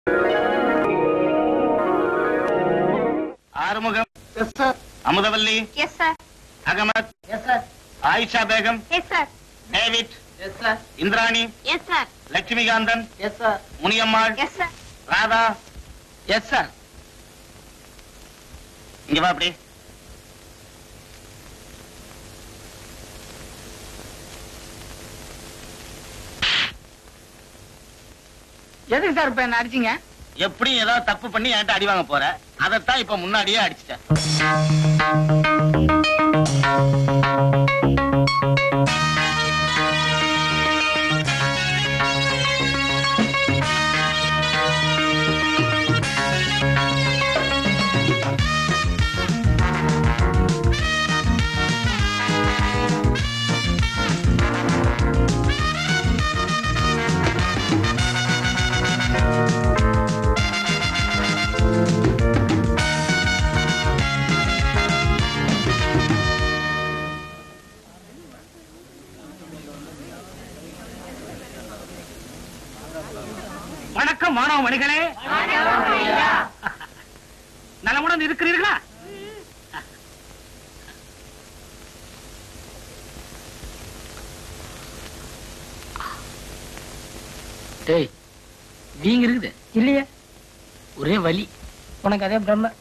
Arumugam yes sir Amudhavalli yes sir Ahmed yes sir Ayesha Begum yes sir David yes sir Indrani yes sir Lakshmikanthan yes sir Muniyammal yes sir Radha yes sir இங்க வா அப்படி எதுக்கு sir இப்ப என்ன அடிச்சீங்க எப்படி ஏதாவது தப்பு பண்ணி என்கிட்ட அடி வாங்க போற அதைத்தான் இப்ப முன்னாடியே அடிச்சிட்டேன் வணக்கம் மாணவ மணிகளே நலமுடன் இருக்கிறீர்களா டேய் நீங்க இருக்குது இல்லையே ஒரே வலி உனக்கு அதே பிரம்ம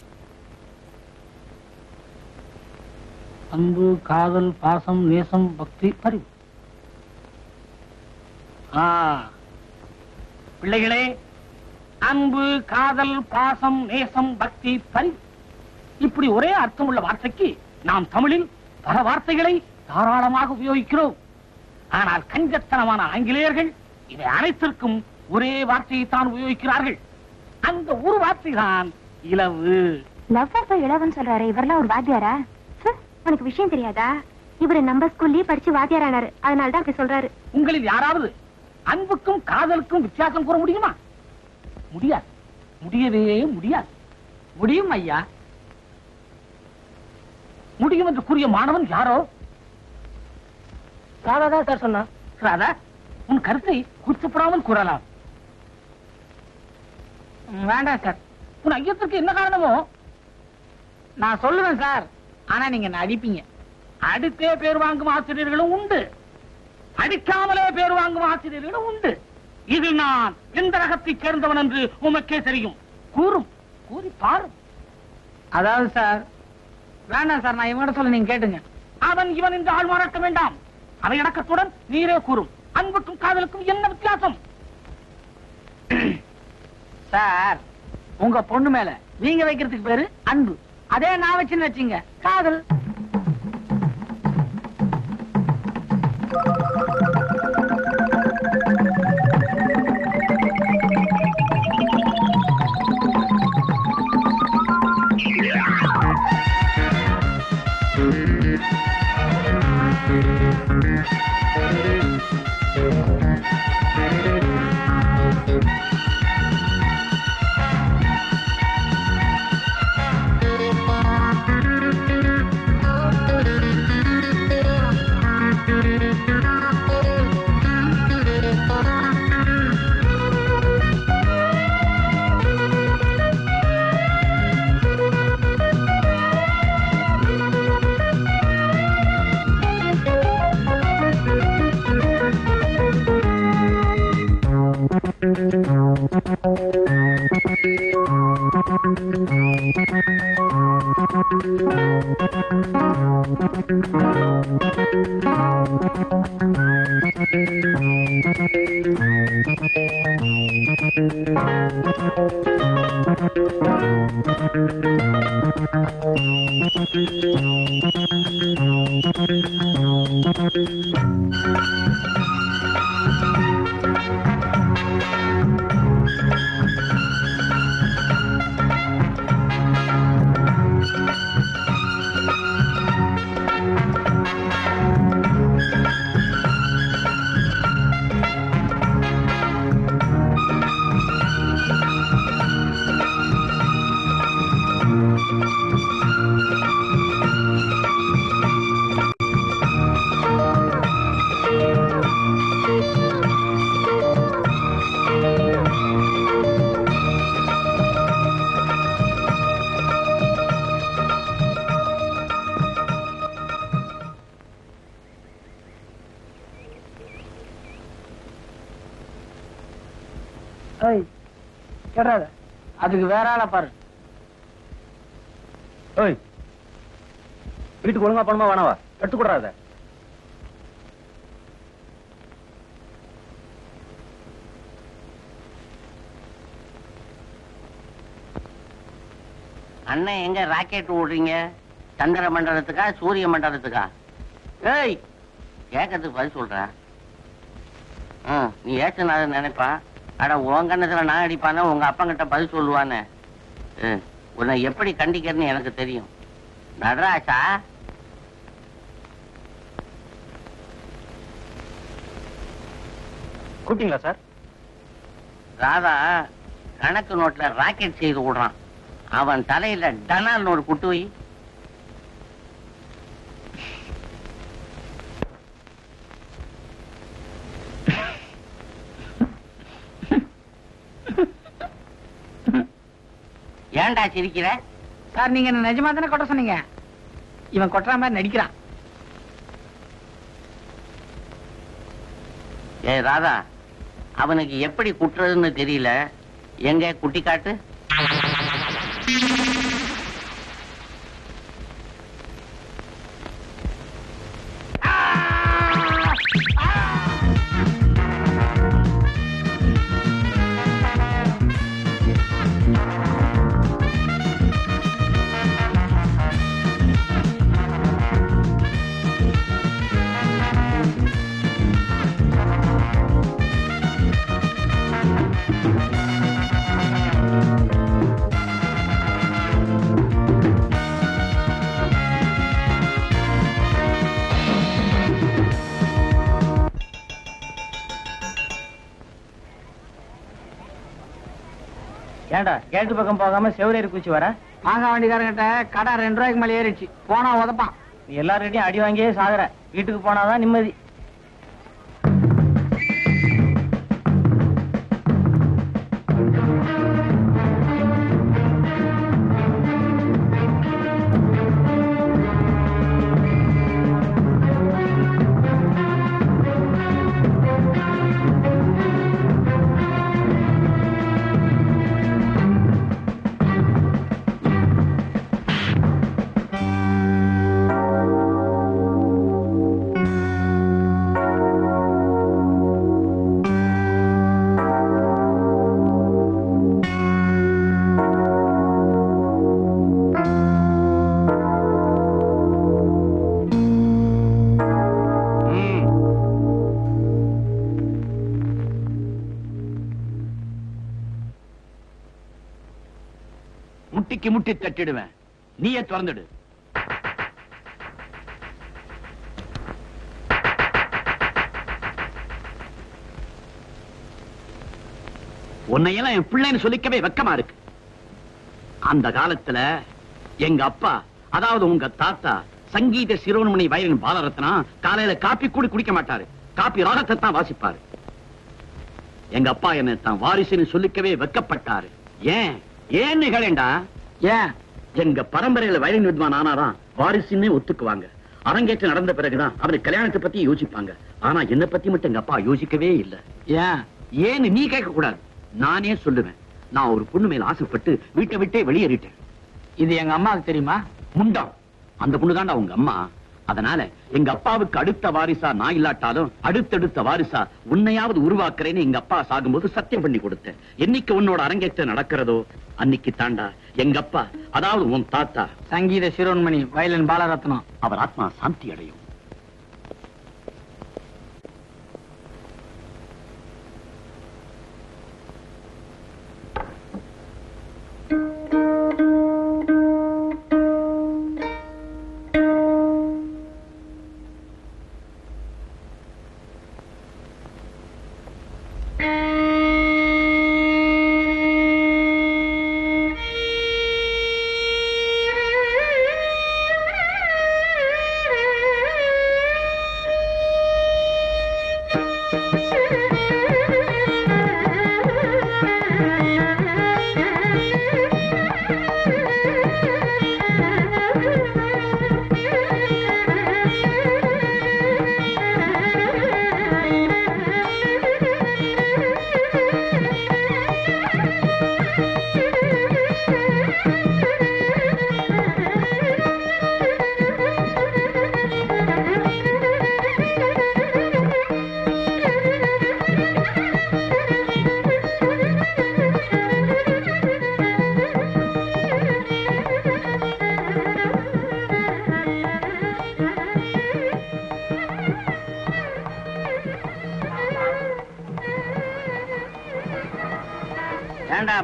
அன்பு காதல் பாசம் நேசம் பக்தி பரிவு ஆ. பிள்ளைகளே அன்பு காதல் பாசம் நேசம் பக்தி பரிவு இப்படி ஒரே அர்த்தமுள்ள வார்த்தைக்கு நாம் தமிழில் பல வார்த்தைகளை தாராளமாக உபயோகிக்கிறோம் ஆனால் கஞ்சத்தனமான ஆங்கிலேயர்கள் இவை அனைத்திற்கும் ஒரே வார்த்தையைத்தான் உபயோகிக்கிறார்கள் அந்த ஒரு வார்த்தை தான் இலவு லவ் அப்ப இளவன் சொல்றாரு இவரெல்லாம் ஒரு வாத்தியாரா ச்சே, உனக்கு விஷயம் தெரியாதா இவரு நம்ம ஸ்கூல்லயே படிச்சு வாத்தியாரானாரு அதனால தான் அப்படி சொல்றாரு உங்களில் யாராவது அன்புக்கும் காதலுக்கும் வித்தியாசம் கூற முடியுமா முடியாது முடியவே முடியாது முடியும் ஐயா முடியும் என்று கூறிய மாணவன் யாரோ ராதா சார் சொன்னா ராதா உன் கருத்தை கூச்சப்படாமல் கூறலாம் வேண்டாம் சார் உன் ஐயத்திற்கு என்ன காரணமோ நான் சொல்லுவேன் சார் ஆனா நீங்க என்ன அடிப்பீங்க அடித்தே பேர் வாங்கும் ஆசிரியர்களும் உண்டு அடிக்காமலே பேர் வாங்கும் ஆசிரியர்களும் உண்டு இது நான் எந்த ரகத்தைச் சேர்ந்தவன் என்று உமக்கே தெரியும் கூறும் கூறி பாரும் அதாவது சார் வேண்டாம் சார் நான் இவங்கிட்ட சொல்ல நீங்க கேட்டுங்க அவன் இவன் என்று ஆள் மாறாட்ட வேண்டாம் அவை அடக்கத்துடன் நீரே கூறும் அன்புக்கும் காதலுக்கும் என்ன வித்தியாசம் சார் உங்க பொண்ணு மேல நீங்க வைக்கிறதுக்கு பேரு அன்பு அதே நான் வச்சுன்னு வச்சீங்க காதல் கேடாத அதுக்கு வேற ஆளை பாரு ஓய் வீட்டுக்கு ஒழுங்கா போனமா வேணாவா கட்டு கூடாத அண்ணன் எங்க ராக்கெட் விடுறீங்க சந்திர மண்டலத்துக்கா சூரிய மண்டலத்துக்கா ஏய் கேட்கறதுக்கு பதில் சொல்ற ம் நீ ஏசுனாத நினைப்பான் அட உன் கண்ணத்துல நான் அடிப்பானே உங்க அப்பங்கிட்ட பதில் சொல்லுவானே ம், உன்னை எப்படி கண்டிக்கிறேன்னு எனக்கு தெரியும் நடராசா கூப்பிட்டீங்களா சார் ராதா கணக்கு நோட்ல ராக்கெட் செய்து விடுறான் அவன் தலையில டனால்னு ஒரு குட்டு வை ஏன்டா சிரிக்கிற சார் நீங்க என்ன நிஜமா தானே கொட்ட சொன்னீங்க இவன் கொட்டுற மாதிரி நடிக்கிறான் ஏய் ராதா அவனுக்கு எப்படி குட்டுறதுன்னு தெரியல எங்க குட்டி காட்டு ஏன்டா கேட்டு பக்கம் போகாம செவரேறி குச்சி வர வாங்க வண்டிக்காரங்கிட்ட கடை ரெண்டு ரூபாய்க்கு மேலே ஏறிடுச்சு போனா உதப்பான் நீ எல்லார்கிட்டயும் அடி வாங்கியே சாகுற வீட்டுக்கு போனாதான் நிம்மதி முட்டிக்கு முட்டி தட்டிடுவேன் நீயே திறந்துடு உன்னையெல்லாம் என் பிள்ளைன்னு சொல்லிக்கவே வெக்கமா இருக்கு அந்த காலத்துல எங்க அப்பா அதாவது உங்க தாத்தா சங்கீத சிரோன்மணி வயலின் பாலரத்னா காலையில காப்பி கூட குடிக்க மாட்டாரு காப்பி ராகத்தை தான் வாசிப்பாரு எங்க அப்பா என்னை தான் வாரிசுன்னு சொல்லிக்கவே வெக்கப்பட்டாரு ஏன் ஏன் நிகழேண்டா ஏன் எங்க பரம்பரையில வயலின் வித்வான் ஆனாதான் வாரிசுன்னு ஒத்துக்குவாங்க அரங்கேற்றம் நடந்த பிறகுதான் அவரு கல்யாணத்தை பத்தி யோசிப்பாங்க ஆனா என்ன பத்தி மட்டும் எங்க அப்பா யோசிக்கவே இல்ல ஏன் ஏன்னு நீ கேட்க கூடாது நானே சொல்லுவேன் நான் ஒரு பொண்ணு மேல ஆசைப்பட்டு வீட்டை விட்டே வெளியேறிட்டேன் இது எங்க அம்மாவுக்கு தெரியுமா முண்டம் அந்த பொண்ணு தாண்டா உங்க அம்மா அதனால எங்க அப்பாவுக்கு அடுத்த வாரிசா நான் இல்லாட்டாலும் அடுத்தடுத்த வாரிசா உன்னையாவது உருவாக்குறேன்னு எங்க அப்பா சாகும்போது சத்தியம் பண்ணி கொடுத்தேன் என்னைக்கு உன்னோட அரங்கேற்றம் நடக்கிறதோ அன்னைக்கு தாண்டா எங்க அப்பா அதாவது உன் தாத்தா சங்கீத சிரோன்மணி வயலின் பாலரத்னம் அவர் ஆத்மா சாந்தி அடையும் Thank you.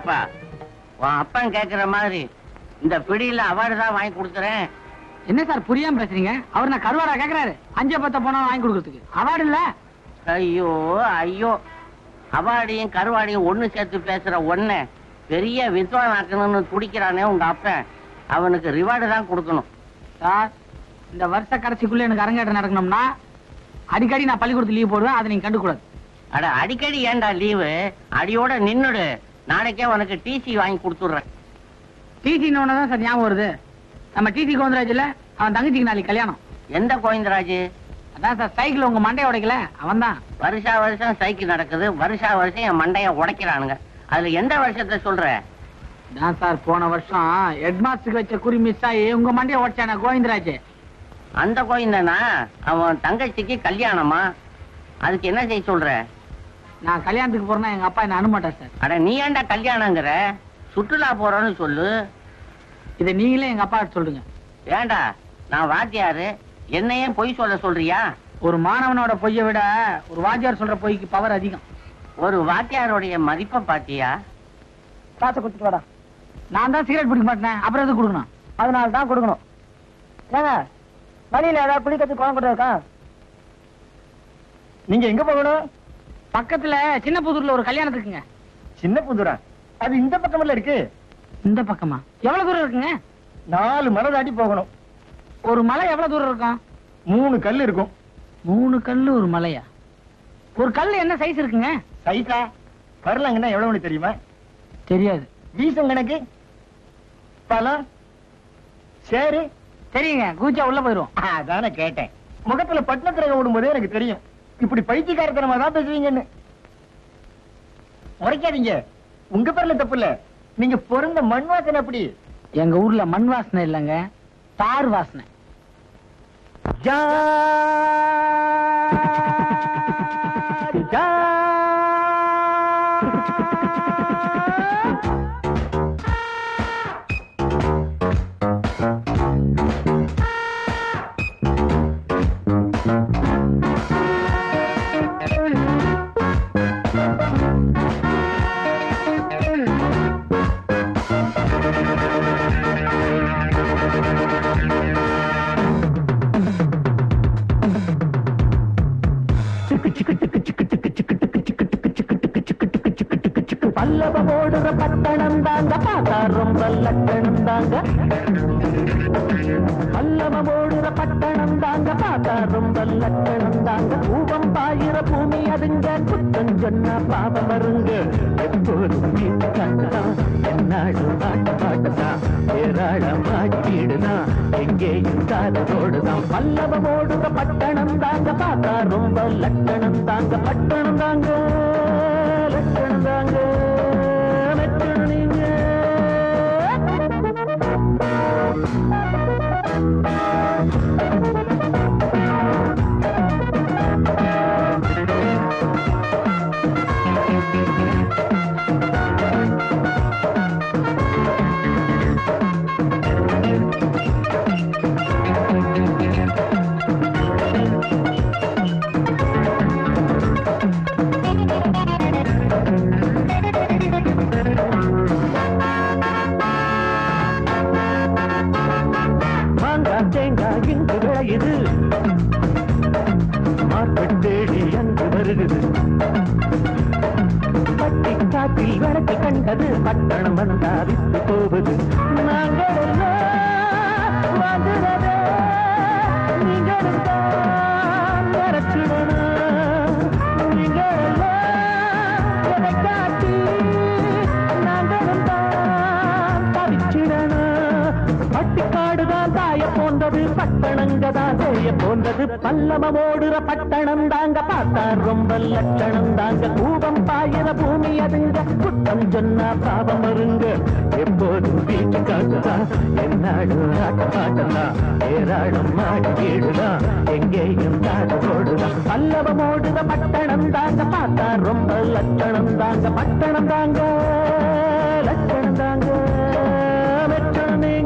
ஏண்டாப்பா உன் அப்பன் கேக்குற மாதிரி இந்த பிடியில அவார்டு தான் வாங்கி கொடுத்துறேன் என்ன சார் புரியாம பேசுறீங்க அவர் நான் கருவாடா கேக்குறாரு அஞ்சு பத்த போனா வாங்கி கொடுக்கறதுக்கு அவார்டு இல்ல ஐயோ ஐயோ அவார்டையும் கருவாடையும் ஒண்ணு சேர்த்து பேசுற ஒண்ணு பெரிய வித்வான் ஆக்கணும்னு துடிக்கிறானே உங்க அப்பன் அவனுக்கு ரிவார்டு தான் கொடுக்கணும் சார் இந்த வருஷ கடைசிக்குள்ள எனக்கு அரங்கேற்றம் நடக்கணும்னா அடிக்கடி நான் பள்ளிக்கூடத்து லீவ் போடுவேன் அதை நீங்க கண்டுக்கூடாது அட அடிக்கடி ஏன்டா லீவு அடியோட நின்னுடு நாளைக்கே உனக்கு டிசி வாங்கி கொடுத்துடுறேன் டிசி தான் சார் ஞாபகம் வருது நம்ம டிசி கோவிந்தராஜ்ல அவன் தங்கச்சிக்கு நாளைக்கு கல்யாணம் எந்த கோவிந்தராஜ் அதான் சார் சைக்கிள் உங்க மண்டைய உடைக்கல அவன் தான் வருஷா வருஷம் சைக்கிள் நடக்குது வருஷா வருஷம் என் மண்டைய உடைக்கிறானுங்க அதுல எந்த வருஷத்தை சொல்ற தான் சார் போன வருஷம் ஹெட்மாஸ்டருக்கு வச்ச குறி மிஸ் ஆகி உங்க மண்டைய உடைச்சான கோவிந்தராஜ் அந்த கோவிந்தனா அவன் தங்கச்சிக்கு கல்யாணமா அதுக்கு என்ன செய்ய சொல்ற நான் கல்யாணத்துக்கு போறேன்னா எங்க அப்பா என்ன அனுமாட்டார் சார் அட நீ ஏன்டா கல்யாணங்கிற சுற்றுலா போறோன்னு சொல்லு இதை நீங்களே எங்க அப்பா சொல்லுங்க ஏன்டா நான் வாத்தியாரு என்னையே பொய் சொல்ல சொல்றியா ஒரு மாணவனோட பொய்யை விட ஒரு வாத்தியார் சொல்ற பொய்க்கு பவர் அதிகம் ஒரு வாத்தியாருடைய மதிப்பை பாத்தியா காசை கொடுத்துட்டு வாடா நான் தான் சிகரெட் பிடிக்க மாட்டேன் அப்புறம் எதுக்கு கொடுக்கணும் அதனால தான் கொடுக்கணும் ஏங்க வழியில ஏதாவது பிடிக்கிறதுக்கு குழம்பு இருக்கா நீங்க எங்க போகணும் பக்கத்துல சின்ன புதூர்ல ஒரு கல்யாணத்துக்குங்க சின்ன புதுரா அது இந்த பக்கம்ல இருக்கு இந்த பக்கமா எவ்வளவு தூரம் இருக்குங்க நாலு மலை தாண்டி போகணும் ஒரு மலை எவ்வளவு தூரம் இருக்கும் மூணு கல் இருக்கும் மூணு கல்லு ஒரு மலையா ஒரு கல்லு என்ன சைஸ் இருக்குங்க சைட்டா வரலங்கன்னா எவ்வளவுன்னு தெரியுமா தெரியாது வீசம் கணக்கு பழம் சேரு தெரியுங்க கூச்சா உள்ள போயிரும் அதானே கேட்டேன் முகத்துல பட்டணத்துல ஓடும்போதே எனக்கு தெரியும் இப்படி பைத்தியக்காரத்தனமா தான் பேசுவீங்கன்னு உரைக்காதீங்க உங்க பேர்ல தப்பு இல்ல நீங்க பிறந்த மண் வாசனை அப்படி எங்க ஊர்ல மண் வாசனை இல்லைங்க தார் வாசனை ஜாடி ஜா. பல்லவம் ஓடுற பட்டணம் தாங்க பார்த்தா ரொம்ப லட்டணம் தாங்க பல்லவம் ஓடுற பட்டணம் தாங்க பார்த்தா ரொம்ப லட்டணம் தாங்க பூவம் பாயிர பூமி அதுங்க குத்தம் சொன்னா பாவம் வருங்க எப்போதும் வீட்டுக்காரதான் என்னாடு நாட்டு பாட்டுதான் ஏராளம் ஆடி வீடுதான் எங்கேயும் காதலோடுதான் பல்லவம் ஓடுற பட்டணம் தாங்க பார்த்தா ரொம்ப லட்டணம் தாங்க பட்டணம் தாங்க லட்சணம் தாங்க லட்சணம் நீங்க மாங்காய் தேங்காய் இங்கு விளையுது மார்க்கெட் தேடி அங்கு வருகுது பட்டி காட்டில் விளக்கு கண்டது பட்டணம் வந்தா வித்து போவது நாங்கள் எல்லாம் வாங்குறதே நீங்களும் தான் வரச்சுடணும் நீங்கள் எல்லாம் எதை காட்டி நாங்களும் தான் தவிச்சிடணும் பட்டிக்காடுதான் தாய போன்றது பட்டணங்க தான் செய்ய போன்றது பல்லம ஓடுற பட்டணம் தாங்க பார்த்தா ரொம்ப லட்சணம் தாங்க கூபம் பாயிர பூமி அதுங்க குத்தம் சொன்னா பாவம் வருங்க எப்போதும் வீட்டு காட்டுதான் என்னாடு ஆட்ட பாட்டலாம் ஏராளம் மாடி வீடுதான் எங்கேயும் தாடு போடுதான் பல்லவம் ஓடுற பட்டணம் தாங்க பார்த்தா ரொம்ப லட்சணம் தாங்க பட்டணம் தாங்க லட்சணம் தாங்க லட்சணம் நீங்க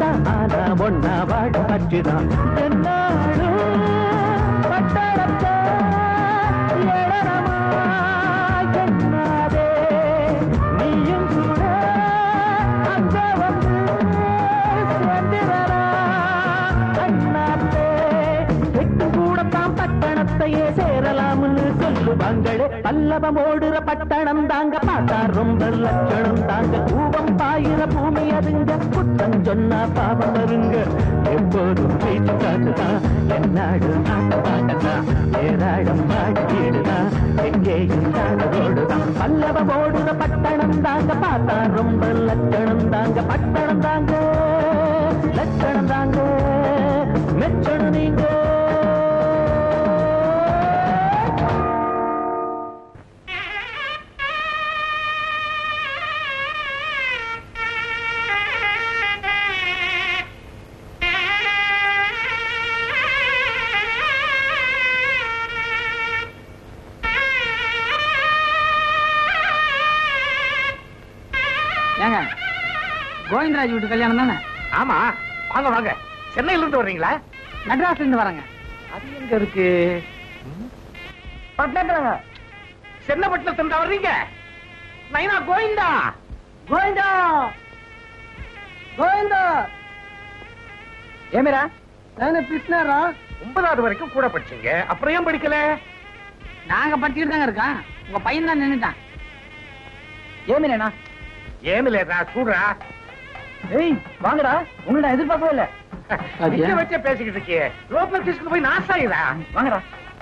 தான் ஆனா ஒன்னா வாழ பச்சுதான் என்னாலும் பட்டணத்தை ஏளனமா எண்ணாதே நீயும் கூட அங்க வந்து சேர்ந்திரா அண்ணாத்தே எட்டு கூடத்தான் பட்டணத்தையே சேரலாம்னு சொல்லுவாங்களே பல்லவம் ஓடுற பட்டணம் தாங்க பார்த்தா ரொம்ப லட்சணம் தாங்க கூவம் பாயிர பூமி அதுங்க புத்தம் சொன்னா பாவம் வருங்க எப்போதும் வீட்டு காட்டுதான் என்னாடு நாட்டு பாட்டதான் ஏராளம் மாடி வீடுதான் எங்கேயும் ரோடுதான் பல்லவம் ஓடுற பட்டணம் தாங்க பார்த்தா ரொம்ப லட்சணம் தாங்க பட்டணம் தாங்க லட்சணம் தாங்க மெச்சணும் நீங்க ஏங்க கோவிந்தராஜ் வீட்டு கல்யாணம் தானே ஆமா வாங்க வாங்க சென்னையில இருந்து வர்றீங்களா மெட்ராஸ்ல இருந்து வரேங்க அது எங்க இருக்கு பட்டணத்துலங்க சென்னப்பட்டினத்துல இருந்து வர்றீங்க நைனா கோவிந்தா கோவிந்தா கோவிந்தா ஏமிரா நான் கிருஷ்ணரா ஒன்பதாவது வரைக்கும் கூட படிச்சீங்க அப்புறம் ஏன் படிக்கல நாங்க படிச்சுட்டு தாங்க இருக்கோம் உங்க பையன் தான் நின்னுட்டான் ஏமிரா ஏமில்ல நான் சூடுறா ஏய் வாங்கடா உங்களை நான் எதிர்பார்க்கவே இல்ல இங்க வச்சே பேசிக்கிட்டு இருக்கியே ரோப்ல கிறிஸ்து போய் நாசாயிடா வாங்கடா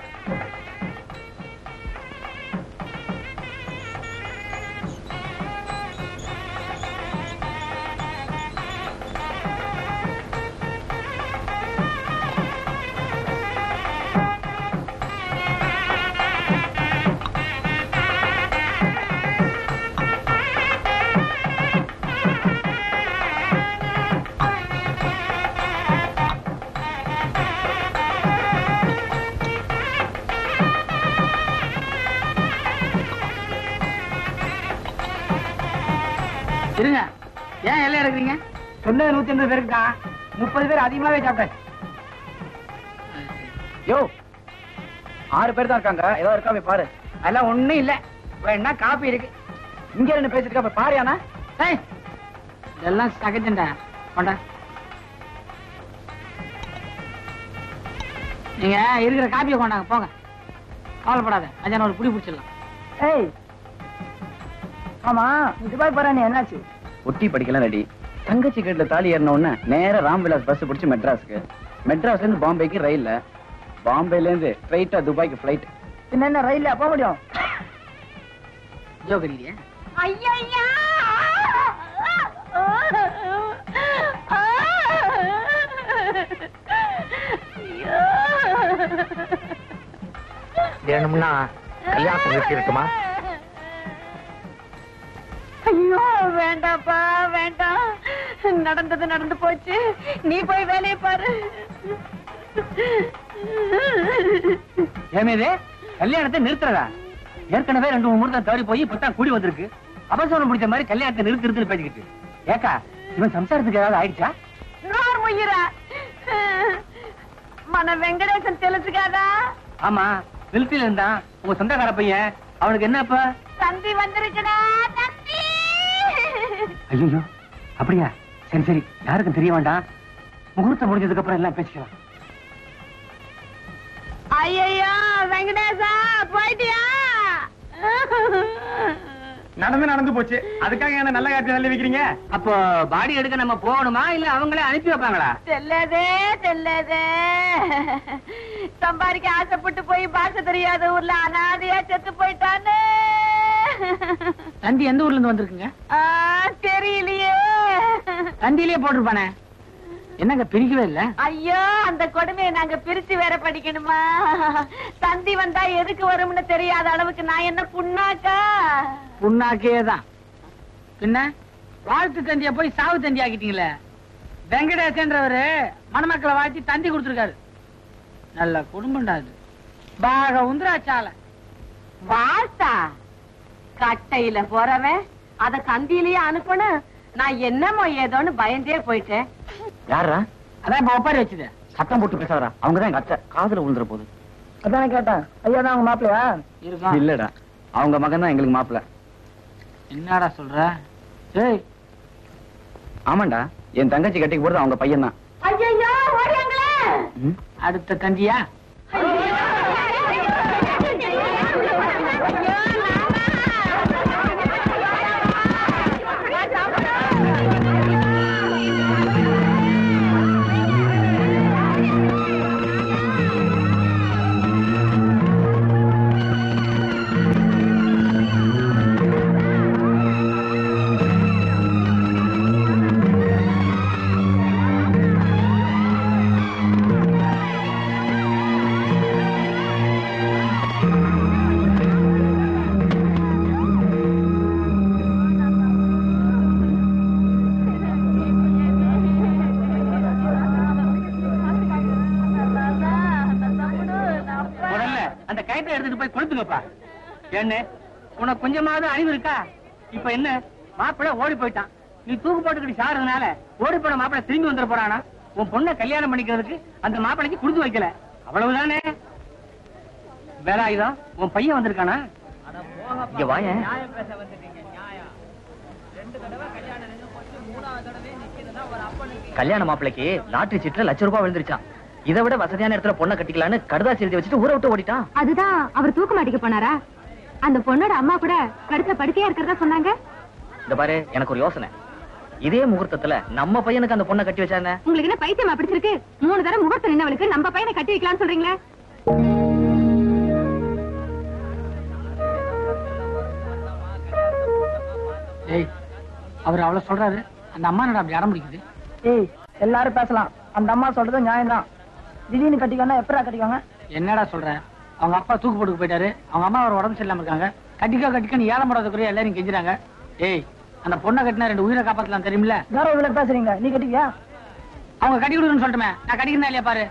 இருங்க ஏன் எல்லாம் இருக்கிறீங்க சொன்னது நூத்தி ஐம்பது பேருக்கு தான் முப்பது பேர் அதிகமாவே சாப்பிட்டேன் யோ ஆறு பேர் தான் இருக்காங்க ஏதோ இருக்கா போய் பாரு அதெல்லாம் ஒண்ணும் இல்ல வேணா காப்பி இருக்கு இங்க இருந்து பேசிட்டு இருக்கா போய் பாரியானா ஏய் இதெல்லாம் சகஜண்டா கொண்டா நீங்க இருக்கிற காப்பியை கொண்டாங்க போங்க கவலைப்படாத மதியானம் ஒரு புடி பிடிச்சிடலாம் ஏய் ஆமா நீ துபாய் போற நீ என்னாச்சு ஒட்டி படிக்கலாம் ரெடி தங்கச்சி கேட்ல தாலி ஏறின உடனே நேரா ராம்விலாஸ் பஸ் பிடிச்சு மெட்ராஸ்க்கு மெட்ராஸ்ல இருந்து பாம்பேக்கு ரயில்ல பாம்பேல இருந்து ஸ்ட்ரைட்டா துபாய்க்கு ஃபிளைட் பின்ன என்ன ரயில்ல போக முடியும் ஜோகரியா ஐயா வேணும்னா கல்யாணத்தை நிறுத்தி இருக்குமா ஐயோ வேண்டாப்பா வேண்டாம் நடந்தது நடந்து போச்சு நீ போய் வேலையை பாரு ஏமேதே கல்யாணத்தை நிறுத்துறதா ஏற்கனவே ரெண்டு மூணு முறை தவறி போய் இப்பதான் கூடி வந்திருக்கு அவசரம் பிடிச்ச மாதிரி கல்யாணத்தை நிறுத்து நிறுத்துன்னு பேசிக்கிட்டு ஏக்கா இவன் சம்சாரத்துக்கு ஏதாவது ஆயிடுச்சா நோர் முய்யிரா మన వెంకటేశం తెలుసు కదా ஆமா நிறுத்தில இருந்தான் உங்க சொந்தக்கார பையன் அவனுக்கு என்ன இப்ப தந்தி வந்திருக்கடா தந்தி ஐயோ அப்படியா சரி சரி யாருக்கும் தெரிய வேண்டாம் முகூர்த்தம் முடிஞ்சதுக்கு அப்புறம் எல்லாம் பேசிக்கலாம் ஐயோ வெங்கடேசா போயிட்டியா நடந்து நடந்து போச்சு அதுக்காக என்ன நல்ல காப்பி தள்ளி வைக்கிறீங்க அப்போ பாடி எடுக்க நம்ம போகணுமா இல்ல அவங்களே அனுப்பி வைப்பாங்களா தெல்லதே தெல்லதே சம்பாதிக்க ஆசைப்பட்டு போய் பாஷ தெரியாத ஊர்ல அனாதையா செத்து போயிட்டானே தந்தி எந்த ஊர்ல இருந்து வந்திருக்குங்க ஆ, தெரியலையே தந்தியிலே போட்டிருப்பானே என்னங்க பிரிக்கவே இல்ல ஐயோ அந்த கொடுமையை நாங்க பிரிச்சு வேற படிக்கணுமா தந்தி வந்தா எதுக்கு வரும்னு தெரியாத அளவுக்கு நான் என்ன புண்ணாக்கா புண்ணாக்கே தான் பின்ன வாழ்த்து தந்திய போய் சாவு தந்தி ஆக்கிட்டீங்களே வெங்கடேசன்றவரு மணமக்களை வாழ்த்தி தந்தி கொடுத்துருக்காரு நல்ல குடும்பம்டா அது பாக உந்திராச்சால வாழ்த்தா கட்டையில போறவன் அத தந்தியிலேயே அனுப்பணும் நான் என்னமோ ஏதோன்னு பயந்தே போயிட்டேன் யாரா அதான் இப்ப ஒப்பாரி வச்சுது சத்தம் போட்டு பேசாதடா அவங்க தான் எங்க அத்தை காதுல விழுந்துற போகுது அதானே கேட்டேன் ஐயா தான் அவங்க மாப்பிளையா இருக்கும் இல்லடா அவங்க மகன் தான் எங்களுக்கு மாப்பிள்ள என்னடா சொல்ற ஏய் ஆமாண்டா என் தங்கச்சி கட்டிக்கு போறது அவங்க பையன் தான் அடுத்த தந்தியா முதல்ல அந்த கயத்தை எடுத்துட்டு போய் கொளுத்துங்கப்பா என்ன உனக்கு கொஞ்சமாவது அறிவு இருக்கா இப்ப என்ன மாப்பிள்ளை ஓடி போயிட்டான் நீ தூக்கு போட்டுக்கிட்டு சாறதுனால ஓடி போன மாப்பிள்ளை திரும்பி வந்துட போறானா உன் பொண்ணை கல்யாணம் பண்ணிக்கிறதுக்கு அந்த மாப்பிள்ளைக்கு கொடுத்து வைக்கல அவ்வளவுதானே வேலாயுதம் உன் பையன் வந்திருக்கானா இங்க வாயேன் கல்யாண மாப்பிளைக்கு லாட்டரி சீட்ல லட்ச ரூபாய் விழுந்துருச்சான் இதை விட வசதியான இடத்துல பொண்ணை கட்டிக்கலான்னு கடுதாசி எழுதி வச்சுட்டு ஊரை விட்டு ஓடிட்டான் அதுதான் அவர் தூக்க மாட்டிக்க போனாரா அந்த பொண்ணோட அம்மா கூட கடுத்த படுக்கையா இருக்கிறதா சொன்னாங்க இந்த பாரு எனக்கு ஒரு யோசனை இதே முகூர்த்தத்துல நம்ம பையனுக்கு அந்த பொண்ணை கட்டி வச்சானே உங்களுக்கு என்ன பைத்தியமா பிடிச்சிருக்கு மூணு தடவை முகூர்த்தம் நின்னவளுக்கு நம்ம பையனை கட்டி வைக்கலாம்னு சொல்றீங்களே ஏய் அவர் அவ்வளவு சொல்றாரு அந்த அம்மா என்னடா அப்படி அடம் பிடிக்குது ஏய் எல்லாரும் பேசலாம் அந்த அம்மா சொல்றது நியாயம்தான் திடீர்னு கட்டிக்கோன்னா எப்படா கட்டிக்கோங்க என்னடா சொல்ற அவங்க அப்பா தூக்கு போட்டுக்கு போயிட்டாரு அவங்க அம்மா அவர் உடம்பு சரியில்லாம இருக்காங்க கட்டிக்கோ கட்டிக்கன்னு ஏழை போடாதக்குரிய எல்லாரும் கெஞ்சுறாங்க ஏய் அந்த பொண்ணை கட்டினா ரெண்டு உயிரை காப்பாத்தலாம் தெரியுமில்ல வேற இதுல பேசுறீங்க நீ கட்டிக்கியா அவங்க கட்டி கொடுக்கணும்னு சொல்லட்டுமே நான் கட்டிக்கிறேன் இல்லையா பாரு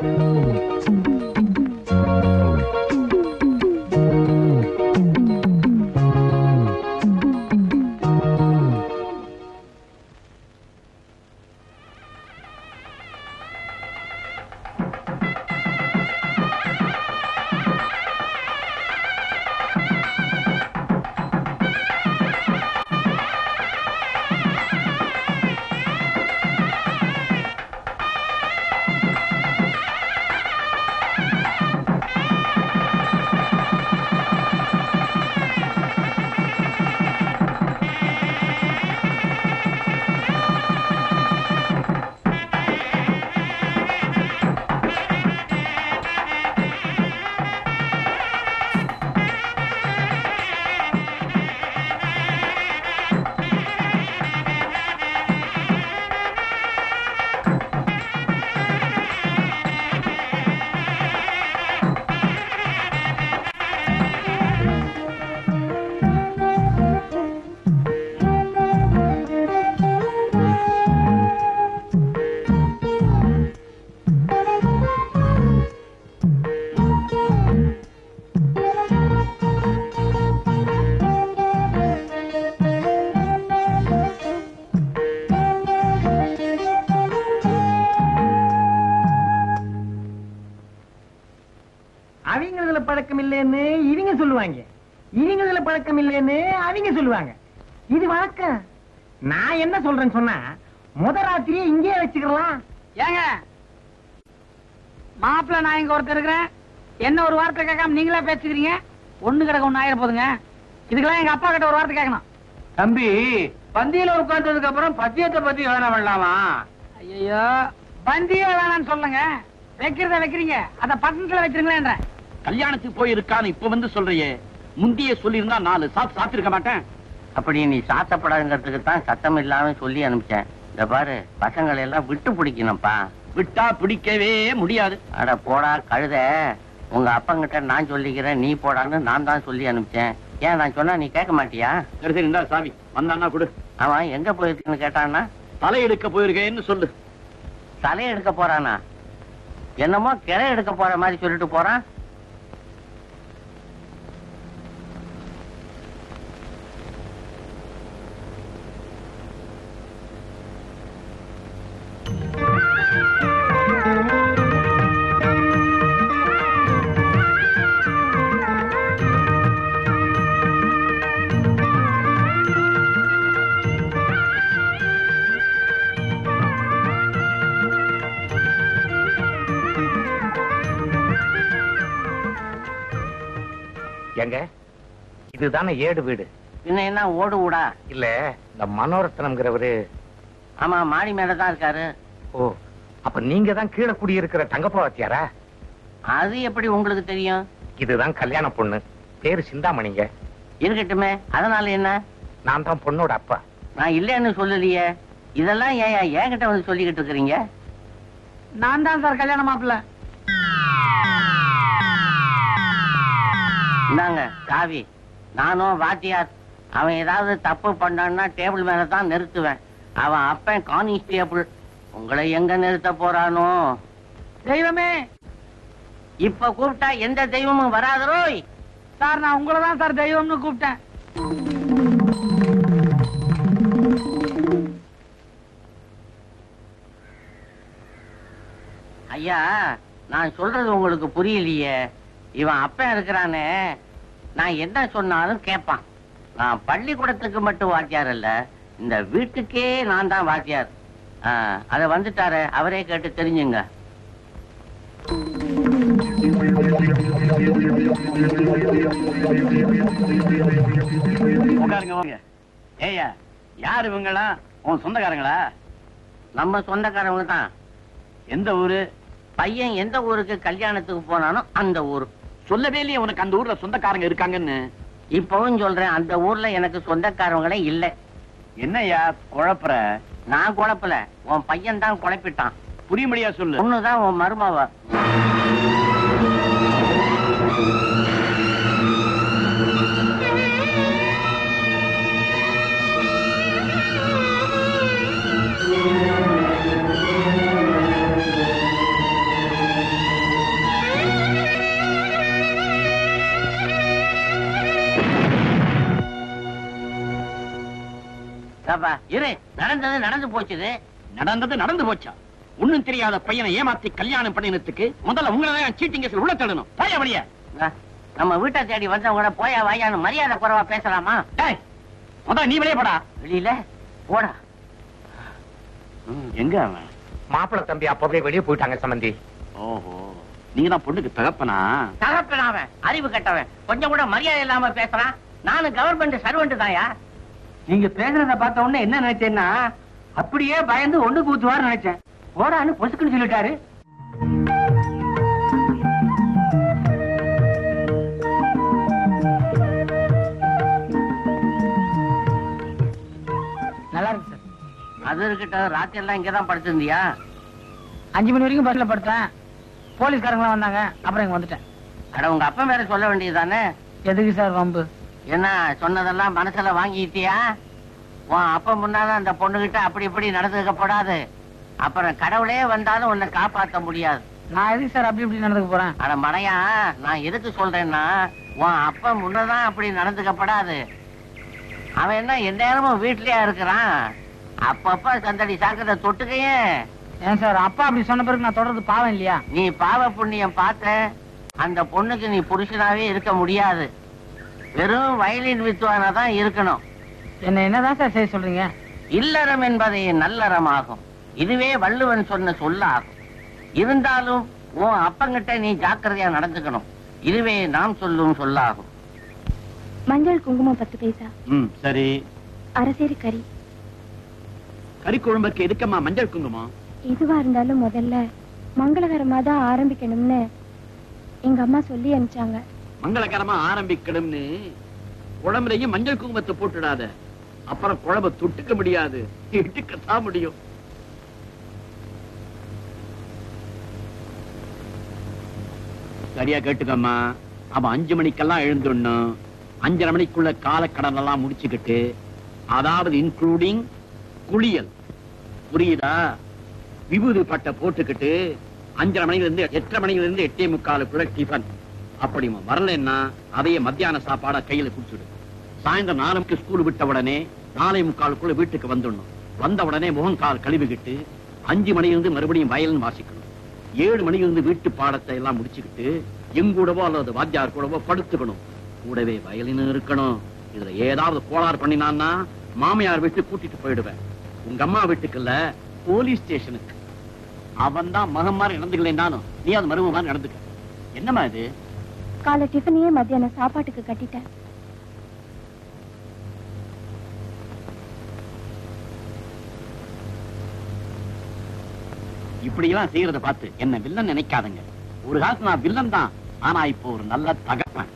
அவங்களதுல பழக்கம் இல்லைன்னு இவங்க சொல்லுவாங்க இவங்களதுல பழக்கம் இல்லைன்னு அவங்க சொல்லுவாங்க இது வழக்கம் நான் என்ன சொல்றேன்னு சொன்னா முத ராத்திரியே இங்கேயே வச்சுக்கலாம் ஏங்க மாப்பிள்ள நான் இங்க ஒருத்தர் இருக்கிறேன் என்ன ஒரு வார்த்தை கேட்காம நீங்களா பேசுக்கிறீங்க ஒண்ணு கிடக்க ஒண்ணு ஆயிர போதுங்க இதுக்கெல்லாம் எங்க அப்பா கிட்ட ஒரு வார்த்தை கேட்கணும் தம்பி பந்தியில உட்கார்ந்ததுக்கு அப்புறம் பத்தியத்தை பத்தி வேணாம் வேண்டாமா ஐயோ பந்தியே வேணாம்னு சொல்லுங்க வைக்கிறத வைக்கிறீங்க அத பட்டணத்துல வச்சிருங்களேன்ற கல்யாணத்துக்கு போயிருக்கான்னு இப்ப வந்து சொல்றியே முந்தியே சொல்லியிருந்தா நாலு சாப்பிட்டு சாப்பிட்டிருக்க மாட்டேன் அப்படி நீ சாத்தப்படாதுங்கிறதுக்கு தான் சத்தம் இல்லாம சொல்லி அனுப்பிச்சேன் இந்த பாரு பசங்களை எல்லாம் விட்டு பிடிக்கணும்ப்பா விட்டா பிடிக்கவே முடியாது அட போடா கழுத உங்க அப்பங்கிட்ட நான் சொல்லிக்கிறேன் நீ போடான்னு நான் தான் சொல்லி அனுப்பிச்சேன் ஏன் நான் சொன்னா நீ கேட்க மாட்டியா சரி சரி இந்தா சாவி வந்தான்னா கொடு அவன் எங்க போயிருக்குன்னு கேட்டான்னா தலை எடுக்க போயிருக்கேன்னு சொல்லு தலையை எடுக்க போறானா என்னமோ கிளை எடுக்க போற மாதிரி சொல்லிட்டு போறான் ஆ எங்க இதுதானே ஏடு வீடு பின்ன என்ன ஓடு ஊடா இல்ல இந்த மனோரத்னம்ங்கிறவரு ஆமா மாடி மேல தான் இருக்காரு ஓ அப்ப நீங்க தான் கீழே குடியிருக்கிற தங்கப்பா வாத்தியாரா அது எப்படி உங்களுக்கு தெரியும் இதுதான் கல்யாண பொண்ணு பேரு சிந்தாமணிங்க இருக்கட்டுமே அதனால என்ன நான் தான் பொண்ணோட அப்பா நான் இல்லைன்னு சொல்லலையே இதெல்லாம் ஏன் என்கிட்ட வந்து சொல்லிக்கிட்டு இருக்கிறீங்க நான் தான் சார் கல்யாண மாப்பிள்ள இந்தாங்க காவி நானும் வாத்தியார் அவன் ஏதாவது தப்பு பண்ணான்னா டேபிள் மேல தான் நிறுத்துவேன் அவன் அப்பன் கான்ஸ்டேபிள் உங்களை எங்க நிறுத்த போறானோ தெய்வமே இப்ப கூப்பிட்டா எந்த தெய்வமும் வராதரோய் சார் நான் உங்களை தான் சார் தெய்வம்னு கூப்பிட்டேன் ஐயா நான் சொல்றது உங்களுக்கு புரியலையே இவன் அப்பன் இருக்கிறானே நான் என்ன சொன்னாலும் கேட்பான் நான் பள்ளிக்கூடத்துக்கு மட்டும் வாத்தியார் இல்ல இந்த வீட்டுக்கே நான் தான் வாத்தியார் ஆ, அத வந்துட்டாரு அவரே கேட்டு தெரிஞ்சுங்க உட்காருங்க வாங்க ஏய்யா யார் இவங்களாம் உன் சொந்தக்காரங்களா நம்ம சொந்தக்காரவங்க தான் எந்த ஊரு பையன் எந்த ஊருக்கு கல்யாணத்துக்கு போனானோ அந்த ஊர் சொல்லவே இல்லையே உனக்கு அந்த ஊர்ல சொந்தக்காரங்க இருக்காங்கன்னு இப்பவும் சொல்றேன் அந்த ஊர்ல எனக்கு சொந்தக்காரவங்களே இல்ல என்னய்யா குழப்புற நான் குழப்பல உன் பையன் தான் குழப்பிட்டான் புரியும்படியா சொல்லு பொண்ணுதான் உன் மருமவ அப்பா, இரு நடந்தது நடந்து போச்சுது நடந்தது நடந்து போச்சா ஒண்ணும் தெரியாத பையனை ஏமாத்தி கல்யாணம் பண்ணினதுக்கு முதல்ல உங்களை தான் சீட்டிங் கேஸ்ல உள்ள தள்ளணும் போய வழிய இந்தா, நம்ம வீட்டை தேடி வந்தவங்க போயா வாயான்னு மரியாதை குறைவா பேசலாமா டேய் முதல்ல நீ வெளியே போடா வெளியில போடா ம், எங்க அவன் மாப்பிள்ளை தம்பி அப்பவே வெளியே போயிட்டாங்க சம்பந்தி ஓஹோ நீங்க தான் பொண்ணுக்கு தகப்பனா தகப்பனாவன் அறிவு கட்டவன் கொஞ்சம் கூட மரியாதை இல்லாம பேசுறான் நானும் கவர்மெண்ட் சர்வெண்ட் தாயா நீங்க பேசுறத பார்த்த உடனே என்ன நினைச்சேன்னா அப்படியே பயந்து ஒண்ணு கூத்துவாரு நினைச்சேன் போடான்னு பொசுக்குன்னு சொல்லிட்டாரு நல்லா இருக்கு சார் அது இருக்கட்டும் ராத்திரி எல்லாம் இங்கதான் படுத்திருந்தியா அஞ்சு மணி வரைக்கும் பஸ்ல படுத்தேன் போலீஸ்காரங்களாம் வந்தாங்க அப்புறம் இங்க வந்துட்டேன் அட உங்க அப்பா வேற சொல்ல வேண்டியதுதானே எதுக்கு சார் வம்பு என்ன சொன்னதெல்லாம் மனசுல வாங்கிட்டியா உன் அப்ப முன்னால அந்த பொண்ணுகிட்ட அப்படி இப்படி நடந்துக்கப்படாது அப்புறம் கடவுளே வந்தாலும் உன்னை காப்பாத்த முடியாது நான் எதுக்கு சார் அப்படி இப்படி நடந்துக்க போறேன் அட மடையா நான் எதுக்கு சொல்றேன்னா உன் அப்பா முன்னதான் அப்படி நடந்துக்கப்படாது அவன் என்ன எந்நேரமும் வீட்லயா இருக்கிறான் அப்பப்ப சந்தடி சாக்கத்தை தொட்டுக்கையே ஏன் சார் அப்பா அப்படி சொன்ன பிறகு நான் தொடர்ந்து பாவம் இல்லையா நீ பாவ புண்ணியம் பார்த்த அந்த பொண்ணுக்கு நீ புருஷனாவே இருக்க முடியாது வெறும் வயலின் வித்துவானா தான் இருக்கணும் என்ன என்னதான் சார் செய்ய சொல்றீங்க இல்லறம் என்பதை நல்லறமாகும் இதுவே வள்ளுவன் சொன்ன சொல்லாகும் இருந்தாலும் உன் அப்பங்கிட்ட நீ ஜாக்கிரதையா நடந்துக்கணும் இதுவே நாம் சொல்லும் சொல்லாகும் மஞ்சள் குங்குமம் பத்து பைசா ம் சரி அரசேரி கறி கறி குழம்புக்கு எதுக்கம்மா மஞ்சள் குங்குமம் எதுவா இருந்தாலும் முதல்ல மங்களகரமா தான் ஆரம்பிக்கணும்னு எங்க அம்மா சொல்லி அனுப்பிச்சாங்க மங்களகரமா ஆரம்பிக்கணும்னு குழம்புலையும் மஞ்சள் குங்குமத்தை போட்டுடாத அப்புறம் குழம்ப தொட்டுக்க முடியாது இட்டுக்கத்தான் முடியும் சரியா கேட்டுக்கம்மா அவன் அஞ்சு மணிக்கெல்லாம் எழுந்துடணும் அஞ்சரை மணிக்குள்ள காலக்கடன் எல்லாம் முடிச்சுக்கிட்டு அதாவது இன்க்ளூடிங் குளியல் புரியுதா விபூதி பட்டை போட்டுக்கிட்டு அஞ்சரை மணில இருந்து எட்டரை மணில இருந்து எட்டே முக்காலுக்குள்ள டிஃபன் அப்படி வரலன்னா அதையே மத்தியான சாப்பாடா கையில குடிச்சுடு சாயந்தரம் நாலு மணிக்கு ஸ்கூல் விட்ட உடனே நாலே முக்காலுக்குள்ள வீட்டுக்கு வந்துடணும் வந்த உடனே முகம் கால் கழுவிக்கிட்டு அஞ்சு மணியிலிருந்து மறுபடியும் வயலின் வாசிக்கணும் ஏழு மணியிலிருந்து வீட்டு பாடத்தை எல்லாம் முடிச்சுக்கிட்டு எங்கூடவோ அல்லது வாத்தியார் கூடவோ படுத்துக்கணும் கூடவே வயலின் இருக்கணும் இதுல ஏதாவது கோளாறு பண்ணினான்னா மாமியார் வீட்டு கூட்டிட்டு போயிடுவேன் உங்க அம்மா வீட்டுக்கு இல்ல போலீஸ் ஸ்டேஷனுக்கு அவன் தான் மகன் மாதிரி நடந்துக்கலைன்னாலும் நீ அது மரும மாதிரி நடந்துக்க என்னம்மா இது காலை டிஃபனையே மத்தியானம் சாப்பாட்டுக்கு கட்டிட்டேன் இப்படி எல்லாம் செய்யறத பார்த்து என்ன வில்லன் நினைக்காதங்க ஒரு காலத்து நான் வில்லன் தான் ஆனா இப்போ ஒரு நல்ல தகப்பன்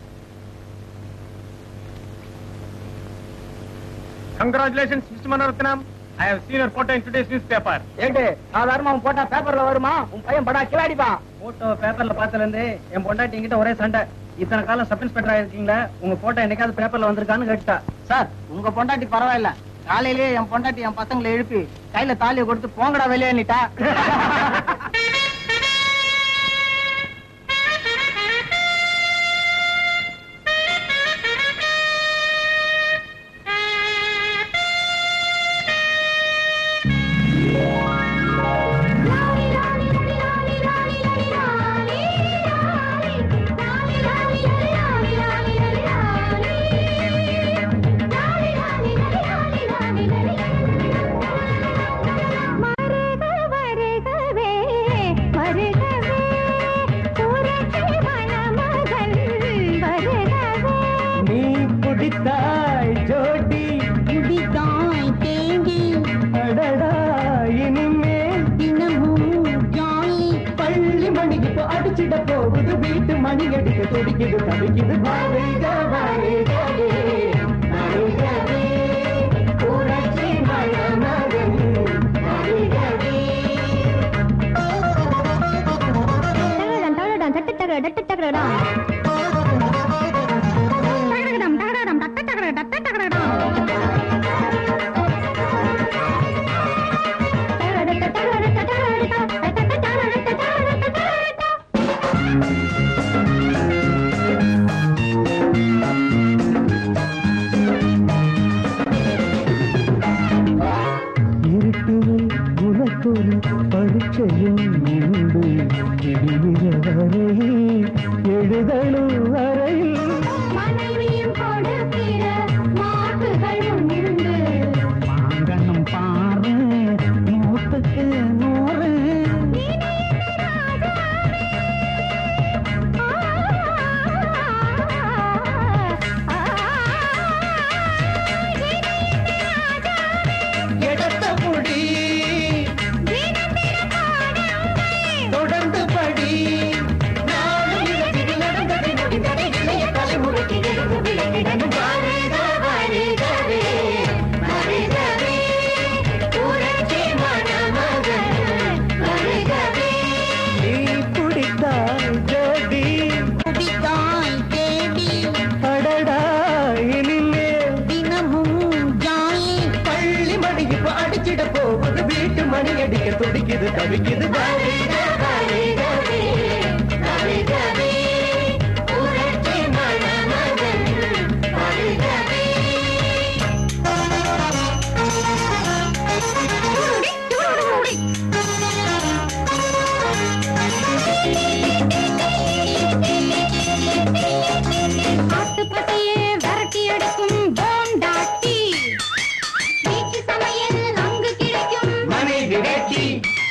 Congratulations, Mr. Manoratnam. I have seen your photo in today's newspaper. ஏண்டு சாதாரணமா உன் போட்டா பேப்பர்ல வருமா உன் பையன் படா கிளாடிப்பா போட்டோ பேப்பர்ல பார்த்ததுல இருந்து என் பொண்டாட்டி என்கிட்ட ஒரே சண்டை இத்தனை காலம் சப் இன்ஸ்பெக்டர் ஆயிருக்கீங்களா உங்க போட்டோ என்னைக்காவது பேப்பர்ல வந்திருக்கான்னு கேட்டா சார் உங்க பொண்டாட்டி பரவாயில்ல காலையிலேயே என் பொண்டாட்டி என் பசங்களை எழுப்பி கையில தாலியை கொடுத்து போங்கடா வெளியேன்னிட்டா நீ பிடித்தாய் ஜோடி அடடா இனிமேல் பள்ளி மணிக்கு இப்போ அடிச்சிட போகுது வீட்டு மணி அடிக்க துடிக்குது தவிக்குது வருக வருகவே வருகவே புரட்சி மணமகன் வருகவே இருட்டில் உனக்கொரு பரீட்சையும் உண்டு எழுதிய வரை எழுதலும் வரையில் வாங்கணும் பாரு நூத்துக்கு நூறு எடுத்த முடி தொடர்ந்து படி நாளும் இரவில் நடந்ததை முடிந்ததை இளைய தலைமுறைக்கு எடுத்து விளக்கிடணும் வருக வருகவே வருகவே புரட்சி மணமகன் வருகவே நீ பிடித்தாய் ஜோடி அடடா இனிமேல் பள்ளி மணி இப்ப அடிச்சிட போகுது வீட்டு மணி அடிக்க துடிக்குது தவிக்குது வருக வருகவே வருகவே புரட்சி மணமகன் வருகவே ஆட்டுப்பட்டையே விரட்டி அடிக்கும் போண்டாட்டி வீட்டு சமையல் அங்கு கிடைக்கும் மனைவி வேட்சி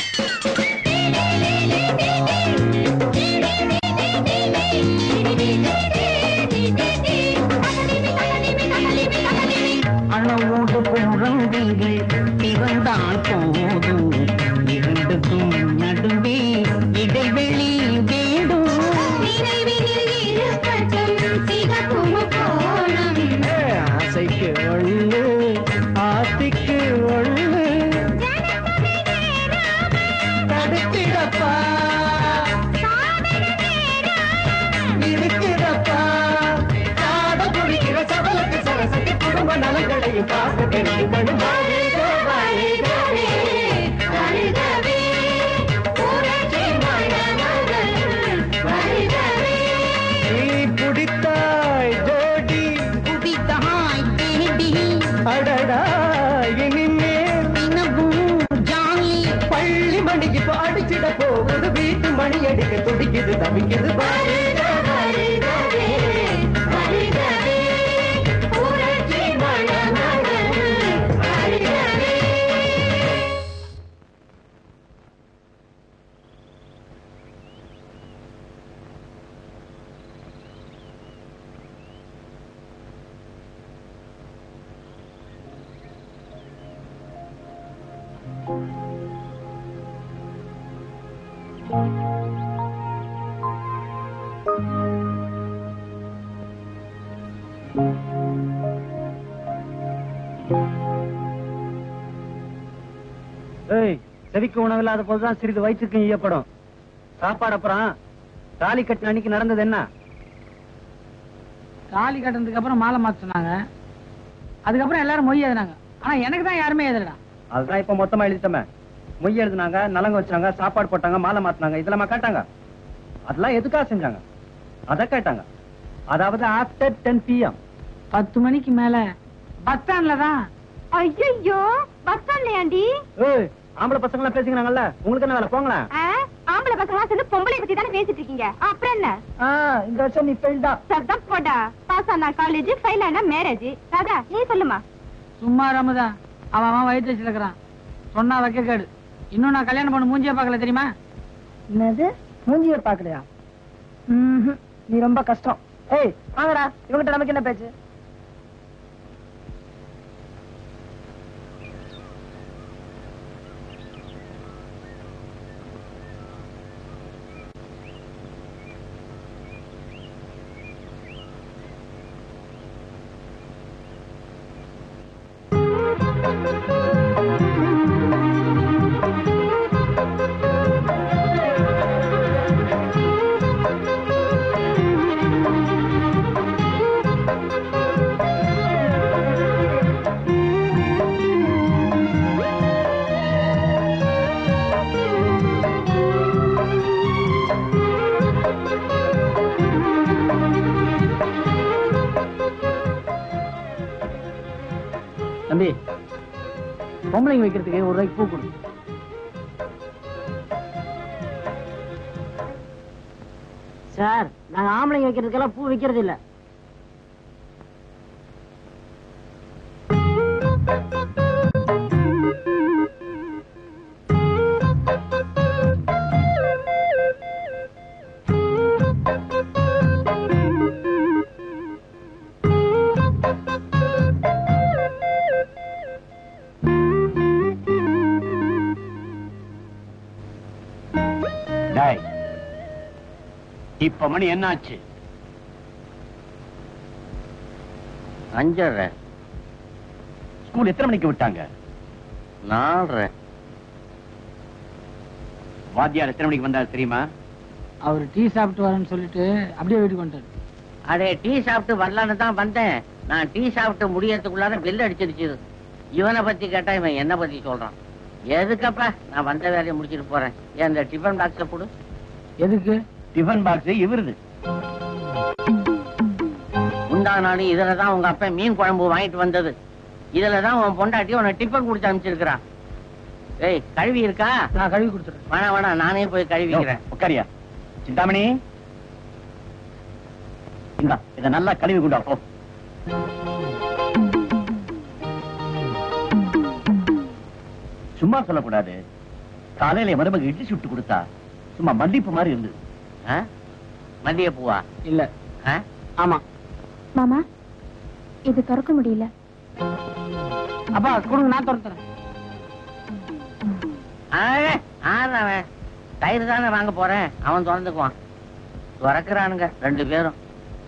அளவோடு குழந்தைகள் பிறந்தால் போதும் இரண்டுக்கும் நடுவே இடைவெளி வேண்டும் நினைவினில் இருக்கட்டும் சிகப்பும் கோணம் ஆசைக்கு ஒண்ணு ஆத்திக்கு ஒண்ணு தடுத்திடப்பா இருக்குதப்பா காட குடிக்கிற சபலத்து சரசத்து குடும்ப நலங்களையும் பார்க்க தெரியும் வருக வருகவே வருகவே புரட்சி மணமகன் வருகவே நீ பிடித்தாய் ஜோடி குடித்தாய் தேடி அடடா இனிமேல் பள்ளி மணிக்கு இப்ப அடிச்சிட போகுது வீட்டு மணி அடிக்க துடிக்குது தவிக்குது வருக வருகவே வருகவே புரட்சி மணமகன் வருகவே ஏய் செவிக்கு உணவில்லாத போதுதான் சிறிது வயிற்றுக்கு ஈயப்படும் சாப்பாடு அப்புறம் தாலி கட்டின அன்னைக்கு நடந்தது என்ன தாலி கட்டினதுக்கு அப்புறம் மாலை மாத்த சொன்னாங்க அதுக்கப்புறம் எல்லாரும் மொய் எழுதினாங்க ஆனா எனக்கு தான் யாருமே எழுதலடா அதுதான் இப்ப மொத்தமா எழுதிட்டோமே மொய் எழுதினாங்க நலங்க வச்சாங்க சாப்பாடு போட்டாங்க மாலை மாத்தினாங்க இதெல்லாம் கேட்டாங்க அதெல்லாம் எதுக்காக செஞ்சாங்க அத கேட்டாங்க அதாவது ஆஃப்டர் டென் பிஎம் பத்து மணிக்கு மேல பஸ் ஸ்டாண்ட்ல தான் ஐயோ பஸ் ஸ்டாண்ட்லயாண்டி ஏய் ஆம்பளை பசங்க எல்லாம் பேசிக்கிறாங்கல்ல உங்களுக்கு என்ன வேலை போங்களேன் ஆ, ஆம்பளை பசங்க சேர்ந்து பொம்பளை பத்தி தானே பேசிட்டு இருக்கீங்க அப்புறம் என்ன இந்த வருஷம் நீ ஃபெயில் தான் சத்தம் போடா பாஸ் ஆனா காலேஜ் ஃபெயில் ஆனா மேரேஜ் ராதா நீ சொல்லுமா சும்மா ரமதா அவன் அவன் வயிற்று வச்சிருக்கிறான் சொன்னா வைக்க கேடு இன்னும் நான் கல்யாணம் பண்ண மூஞ்சியே பார்க்கல தெரியுமா என்னது மூஞ்சியை பாக்கலையா நீ ரொம்ப கஷ்டம் ஏய் வாங்கடா இவங்கிட்ட நமக்கு என்ன பேச்சு தம்பி பொம்பளைங்க வைக்கிறதுக்கு ஒரு ரூபாய்க்கு பூ கொடு சார் நாங்க ஆம்பளைங்க வைக்கிறதுக்கெல்லாம் பூ வைக்கிறது இல்ல டேய் இப்ப மணி என்னாச்சு அஞ்சரை ஸ்கூல் எத்தனை மணிக்கு விட்டாங்க நாலரை வாத்தியார் எத்தனை மணிக்கு வந்தாரு தெரியுமா அவர் டீ சாப்பிட்டு வரேன்னு சொல்லிட்டு அப்படியே வீட்டுக்கு வந்துட்டாரு அடே டீ சாப்பிட்டு வரலான்னு தான் வந்தேன் நான் டீ சாப்பிட்டு முடியறதுக்குள்ளார பெல் அடிச்சிருச்சு இவனை பத்தி கேட்டா இவன் என்ன பத்தி சொல்றான் எதுக்கப்பா நான் வந்த வேலையை முடிச்சிட்டு போறேன் ஏன் இந்த டிஃபன் பாக்ஸ கொடு எதுக்கு டிஃபன் பாக்ஸ் இவருது முந்தா நாள் இதுல தான் உங்க அப்பா மீன் குழம்பு வாங்கிட்டு வந்தது இதுல தான் உன் பொண்டாட்டி உன டிஃபன் கொடுத்து அனுப்பிச்சிருக்கிறான் ஏய் கழுவி இருக்கா நான் கழுவி கொடுத்துறேன் வேணாம் வேணாம் நானே போய் கழுவிக்கிறேன் உட்காரியா சிந்தாமணி இந்தா இத நல்லா கழுவி கொண்டா போ சும்மா சொல்லக்கூடாது காலையில என் மருமக இட்லி சுட்டு கொடுத்தா சும்மா மல்லிப்பு மாதிரி இருந்தது ஆ? மல்லிகை பூவா இல்ல ஆ? ஆமா மாமா இது திறக்க முடியல அப்பா கொடுங்க நான் திறத்துறேன் ஆ, ஆறு அவன் தயிர் தானே வாங்க போறேன் அவன் திறந்துக்குவான் திறக்கிறானுங்க ரெண்டு பேரும்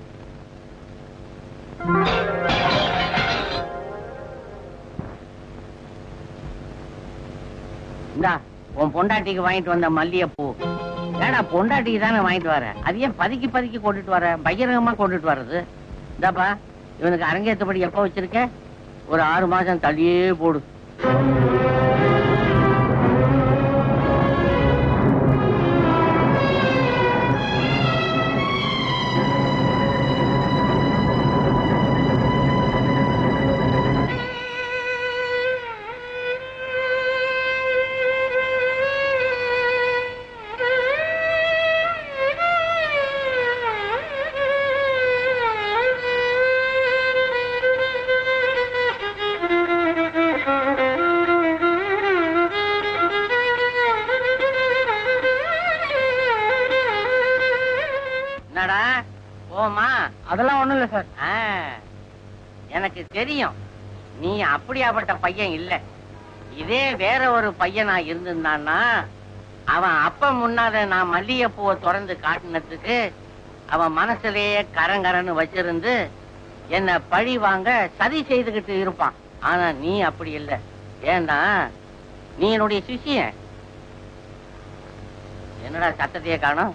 இந்தா உன் பொண்டாட்டிக்கு வாங்கிட்டு வந்த மல்லிகைப்பூ ஏடா பொண்டாட்டிக்கு தானே வாங்கிட்டு வர அது ஏன் பதுக்கி பதுக்கி கொண்டுட்டு வர பகிரங்கமா கொண்டுட்டு வர்றது இந்தாப்பா இவனுக்கு அரங்கேற்றபடி எப்போ வச்சிருக்க ஒரு ஆறு மாசம் தள்ளியே போடு என்னடா போமா அதெல்லாம் ஒண்ணும் இல்ல சார் ஆ, எனக்கு தெரியும் நீ அப்படியாப்பட்ட பையன் இல்ல இதே வேற ஒரு பையனா இருந்திருந்தான்னா அவன் அப்ப முன்னால நான் மல்லிகைப்பூவை திறந்து காட்டினதுக்கு அவன் மனசுலயே கரங்கரன்னு வச்சிருந்து என்ன பழி வாங்க சதி செய்துகிட்டு இருப்பான் ஆனா நீ அப்படி இல்லை ஏன்னா நீ என்னுடைய சிஷியன் என்னடா சத்தத்தையே காணும்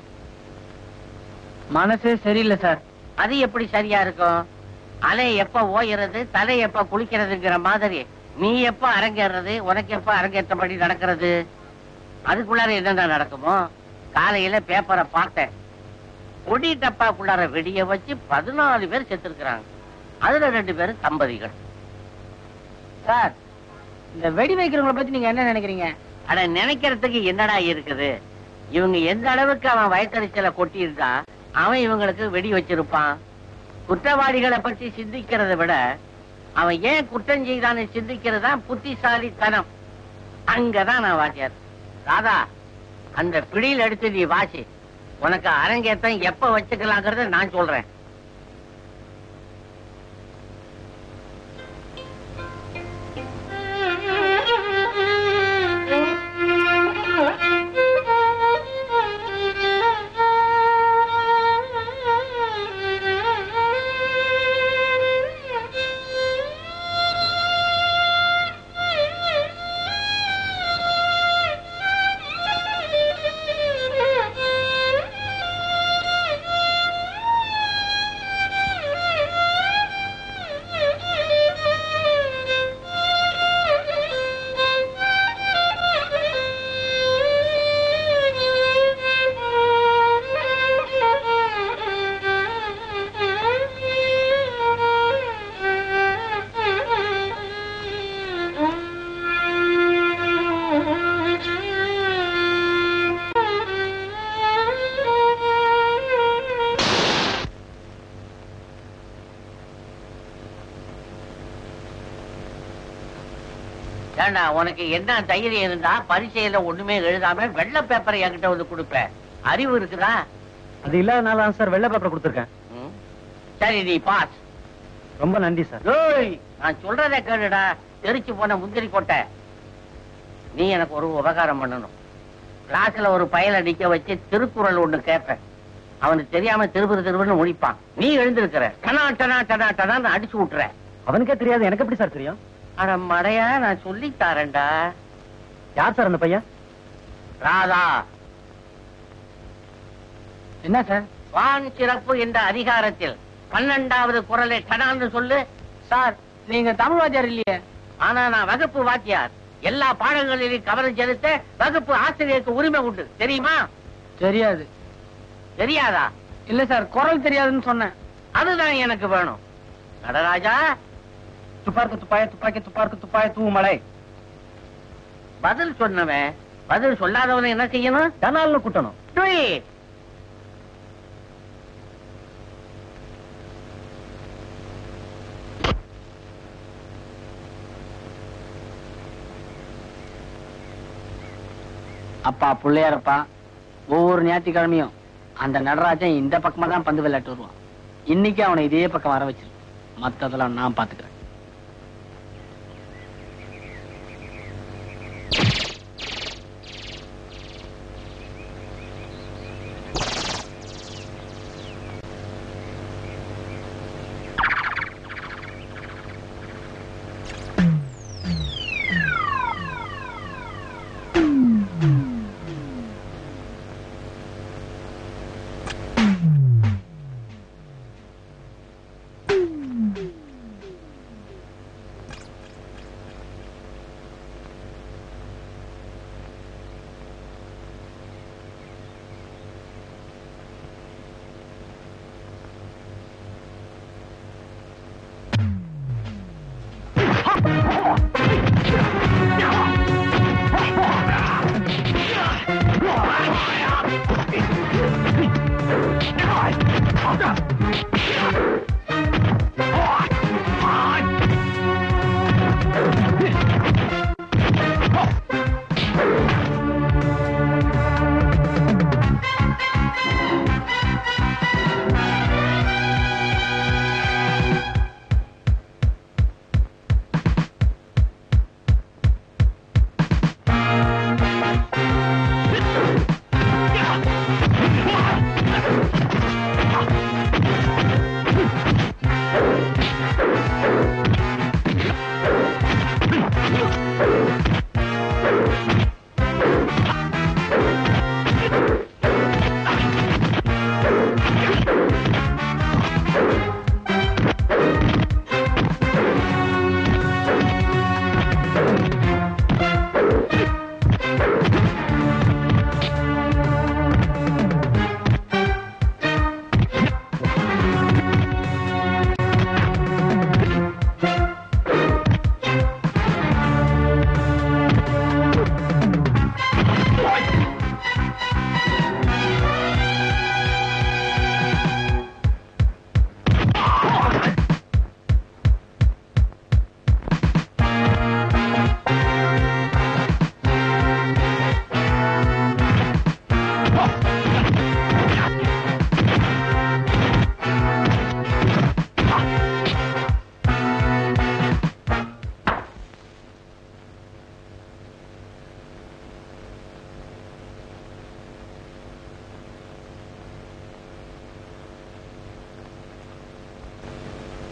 மனசே சரியில்லை சார் அது எப்படி சரியா இருக்கும் அலை எப்ப ஓயிறது தலை எப்ப குளிக்கிறதுங்கிற மாதிரி நீ எப்ப அரங்கேறது உனக்கு எப்ப அரங்கேற்றபடி நடக்கிறது அதுக்குள்ளார என்னென்ன நடக்குமோ காலையில பேப்பரை பார்த்தேன் கொடி டப்பாக்குள்ளார வெடிய வச்சு பதினாலு பேர் செத்துருக்கிறாங்க அதுல ரெண்டு பேரும் தம்பதிகள் சார் இந்த வெடி வைக்கிறவங்கள பத்தி நீங்க என்ன நினைக்கிறீங்க அட நினைக்கிறதுக்கு என்னடா இருக்குது இவங்க எந்த அளவுக்கு அவன் வயத்தறிச்சலை கொட்டியிருந்தா அவன் இவங்களுக்கு வெடி வச்சிருப்பான் குற்றவாளிகளை பற்றி சிந்திக்கிறதை விட அவன் ஏன் குற்றம் செய்தான்னு சிந்திக்கிறது தான் புத்திசாலித்தனம் அங்கதான் நான் வாத்தியார் ராதா அந்த பிடியில் எடுத்து நீ வாசி உனக்கு அரங்கேற்றம் எப்ப வச்சுக்கலாங்கிறத நான் சொல்றேன் ஏண்டா உனக்கு என்ன தைரியம் இருந்தா பரீட்சையில ஒண்ணுமே எழுதாம வெள்ளை பேப்பரை என்கிட்ட வந்து கொடுப்ப அறிவு இருக்குதா அது இல்லாதனால சார் வெள்ளை பேப்பர் கொடுத்துருக்கேன் ம். சரி நீ பாஸ் ரொம்ப நன்றி சார் ஏய் நான் சொல்றதை கேளுடா தெரிச்சு போன முந்திரி கொட்டை நீ எனக்கு ஒரு உபகாரம் பண்ணணும் கிளாஸ்ல ஒரு பயலை நிக்க வச்சு திருக்குறள் ஒண்ணு கேட்பேன் அவனுக்கு தெரியாம திருப்பூர் திருப்பூர்னு முடிப்பான் நீ எழுந்திருக்கிற டனா டனா டனா டனான்னு அடிச்சு விட்டுற அவனுக்கே தெரியாது எனக்கு எப்படி சார் தெரியும் அட மடையா நான் சொல்லி தரேன்டா யார் சார் அந்த பையன் ராதா என்ன சார் வான் சிறப்பு என்ற அதிகாரத்தில் பன்னெண்டாவது குரலை டனான்னு சொல்லு சார் நீங்க தமிழ் வாத்தியார் இல்லையே ஆனா நான் வகுப்பு வாத்தியார் எல்லா பாடங்களிலும் கவனம் செலுத்த வகுப்பு ஆசிரியருக்கு உரிமை உண்டு தெரியுமா தெரியாது தெரியாதா இல்ல சார் குரல் தெரியாதுன்னு சொன்னேன் அதுதான் எனக்கு வேணும் நடராஜா துப்பாருக்கு துப்பாய துப்பாக்கி துப்பாருக்கு துப்பாய தூ மலை பதில் சொன்னவன் பதில் சொல்லாதவன் என்ன செய்யணும் டனால்னு கூட்டணும் Do it. அப்பா பிள்ளையாரப்பா ஒவ்வொரு ஞாயிற்றுக்கிழமையும் அந்த நடராஜன் இந்த பக்கமா தான் பந்து விளையாட்டு வருவான் இன்னைக்கு அவனை இதே பக்கம் வர வச்சிரு மத்ததெல்லாம் நான் பாத்துக்கிறேன்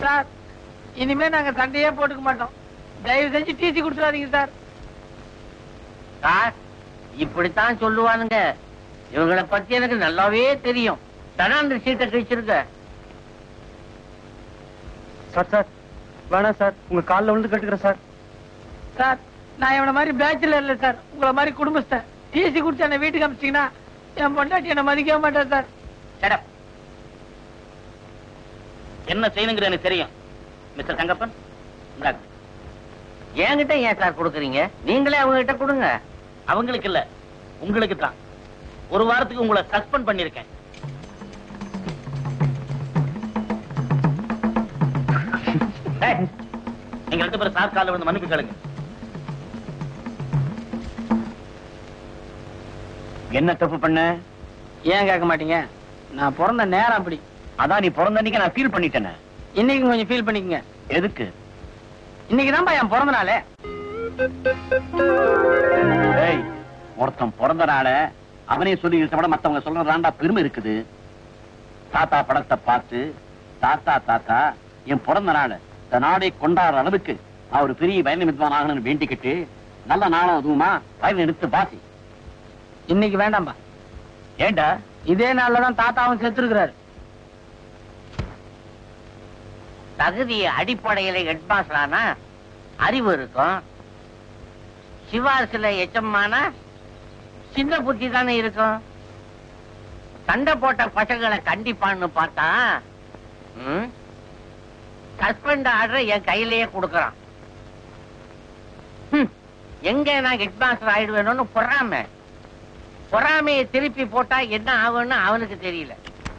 சார் இனிமே நாங்க சண்டையே போட்டுக்க மாட்டோம் தயவு செஞ்சு டிசி கொடுத்துறாதீங்க சார் சார் இப்படித்தான் சொல்லுவானுங்க இவங்களை பத்தி எனக்கு நல்லாவே தெரியும் தனாண்டு சீட்டை கழிச்சிருக்க சார் சார் வேணாம் சார் உங்க காலில் விழுந்து கட்டுக்கிறேன் சார் சார் நான் இவனை மாதிரி பேச்சுலர் இல்ல சார் உங்களை மாதிரி குடும்பஸ்தன் டிசி கொடுத்து என்ன வீட்டுக்கு அமிச்சிங்கன்னா என் பொண்டாட்டி என்ன மதிக்கவே மாட்டேன் சார் Shut up. என்ன செய்யணுங்கிற எனக்கு தெரியும் மிஸ்டர் தங்கப்பன் இந்தாங்க. என்கிட்ட ஏன் சார் கொடுக்குறீங்க நீங்களே அவங்க கிட்ட கொடுங்க அவங்களுக்கு இல்ல உங்களுக்கு தான் ஒரு வாரத்துக்கு உங்களை சஸ்பெண்ட் பண்ணிருக்கேன் ஏய், நீங்க ரெண்டு பேரும் சார் கால வந்து மன்னிப்பு கேளுங்க என்ன தப்பு பண்ண ஏன் கேட்க மாட்டீங்க நான் பிறந்த நேரம் அப்படி அதான் நீ பிறந்த அன்னைக்கு நான் ஃபீல் பண்ணிட்டேனே இன்னைக்கு கொஞ்சம் ஃபீல் பண்ணிக்கங்க எதுக்கு இன்னைக்கு தான்ப்பா என் பிறந்த நாளே ஏய் ஒருத்தன் பிறந்த நாள அவனே சொல்லி இருக்க விட மத்தவங்க சொல்றதாண்டா பெருமை இருக்குது தாத்தா படத்தை பார்த்து தாத்தா தாத்தா என் பிறந்த நாள் இந்த நாடை கொண்டாடுற அளவுக்கு நான் ஒரு பெரிய வயலின் வித்வான் ஆகணும்னு வேண்டிக்கிட்டு நல்ல நாளும் அதுவுமா வயலின் எடுத்து வாசி இன்னைக்கு வேண்டாம்பா ஏண்டா இதே நாள்ல தான் தாத்தாவும் செத்துருக்கிறாரு தகுதி அடிப்படையில ஹெட்மாஸ்டரானா அறிவு இருக்கும் சிவாசில எச்சம்மானா சின்ன புத்தி தானே இருக்கும் சண்டை போட்ட பசங்களை கண்டிப்பான்னு பார்த்தா சஸ்பெண்ட் ஆர்டர் என் கையிலேயே கொடுக்கறான் ஹம், எங்க நான் ஹெட்மாஸ்டர் ஆயிடுவேணும்னு பொறாம பொறாமையை திருப்பி போட்டா என்ன ஆகும்னு அவனுக்கு தெரியல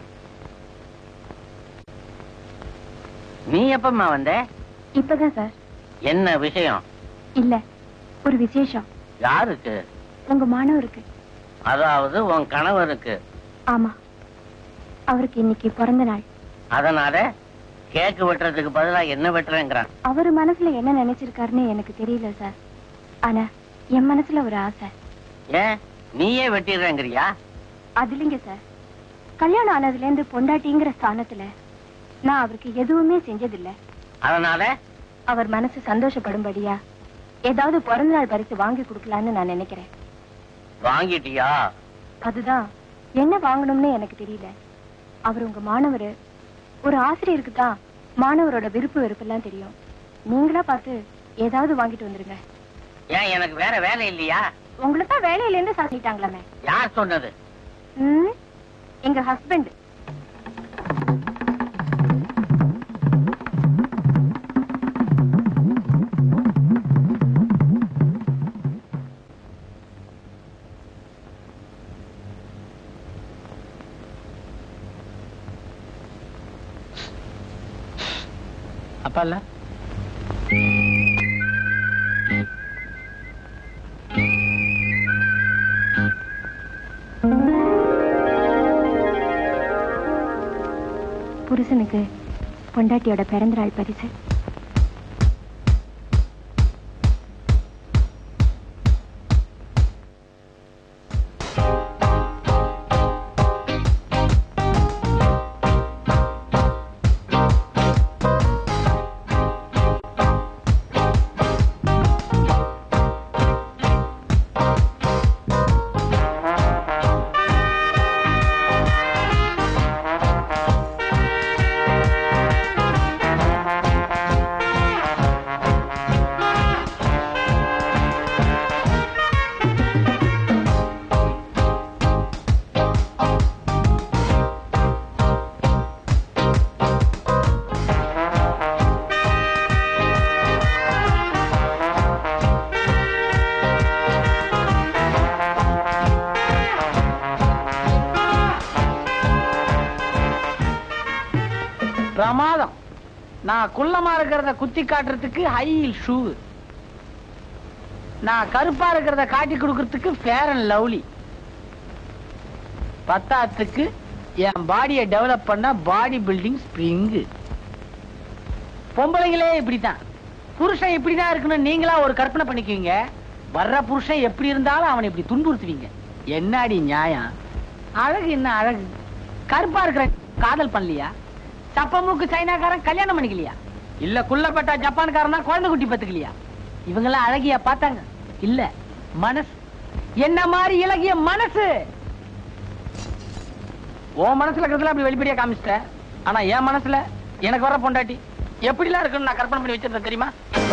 நீ எப்பம்மா வந்த இப்பதான் சார் என்ன விஷயம் இல்ல ஒரு விசேஷம் யாருக்கு உங்க மாணவருக்கு அதாவது உன் கணவருக்கு ஆமா அவருக்கு இன்னைக்கு பிறந்த நாள் அதனால கேக்கு வெட்டுறதுக்கு பதிலா என்ன வெட்டுறேங்கிறான் அவர் மனசுல என்ன நினைச்சிருக்காருன்னு எனக்கு தெரியல சார் ஆனா என் மனசுல ஒரு ஆசை ஏன் நீயே வெட்டிடுறேங்கிறியா அது இல்லைங்க சார் கல்யாணம் ஆனதுல இருந்து பொண்டாட்டிங்கிற ஸ்தானத்துல நான் அவருக்கு எதுவுமே செஞ்சதில்ல அதனால அவர் மனசு சந்தோஷப்படும்படியா ஏதாவது பிறந்த நாள் பரிசு வாங்கி கொடுக்கலான்னு நான் நினைக்கிறேன் வாங்கிட்டியா அதுதான் என்ன வாங்கணும்னு எனக்கு தெரியல அவர் உங்க மாணவர் ஒரு ஆசிரியருக்கு தான் மாணவரோட விருப்பு வெறுப்பெல்லாம் தெரியும் நீங்களா பார்த்து ஏதாவது வாங்கிட்டு வந்துருங்க ஏன் எனக்கு வேற வேலை இல்லையா உங்களை தான் வேலையில இருந்து சாத்திட்டாங்களாமே யார் சொன்னது ம், எங்க ஹஸ்பண்ட் அப்பா இல்ல புருஷனுக்கு பொண்டாட்டியோட பிறந்த நாள் பரிசு பிரமாதம் நான் குள்ளமா இருக்கிறத குத்தி காட்டுறதுக்கு ஹை ஷூ நான் கருப்பா இருக்கிறத காட்டி கொடுக்கறதுக்கு ஃபேர் அண்ட் லவ்லி பத்தாத்துக்கு என் பாடியை டெவலப் பண்ண பாடி பில்டிங் ஸ்ப்ரிங்கு பொம்பளைங்களே இப்படித்தான் புருஷன் இப்படிதான் இருக்கணும் நீங்களா ஒரு கற்பனை பண்ணிக்குவீங்க வர்ற புருஷன் எப்படி இருந்தாலும் அவனை இப்படி துன்புறுத்துவீங்க என்னடி நியாயம் அழகு என்ன அழகு கருப்பா இருக்கிற காதல் பண்ணலையா சப்பமுக்கு சைனாக்காரன் கல்யாணம் பண்ணிக்கலையா இல்ல குள்ளப்பட்ட ஜப்பான்காரன் தான் குழந்தை குட்டி பத்துக்கலையா இவங்க எல்லாம் அழகியா பார்த்தாங்க இல்ல மனசு என்ன மாதிரி இலகிய மனசு உன் மனசுல இருக்கிறதுல அப்படி வெளிப்படையா காமிச்சிட்ட ஆனா என் மனசுல எனக்கு வர பொண்டாட்டி எப்படிலாம் இருக்குன்னு நான் கற்பனை பண்ணி வச்சிருந்தேன் தெரியுமா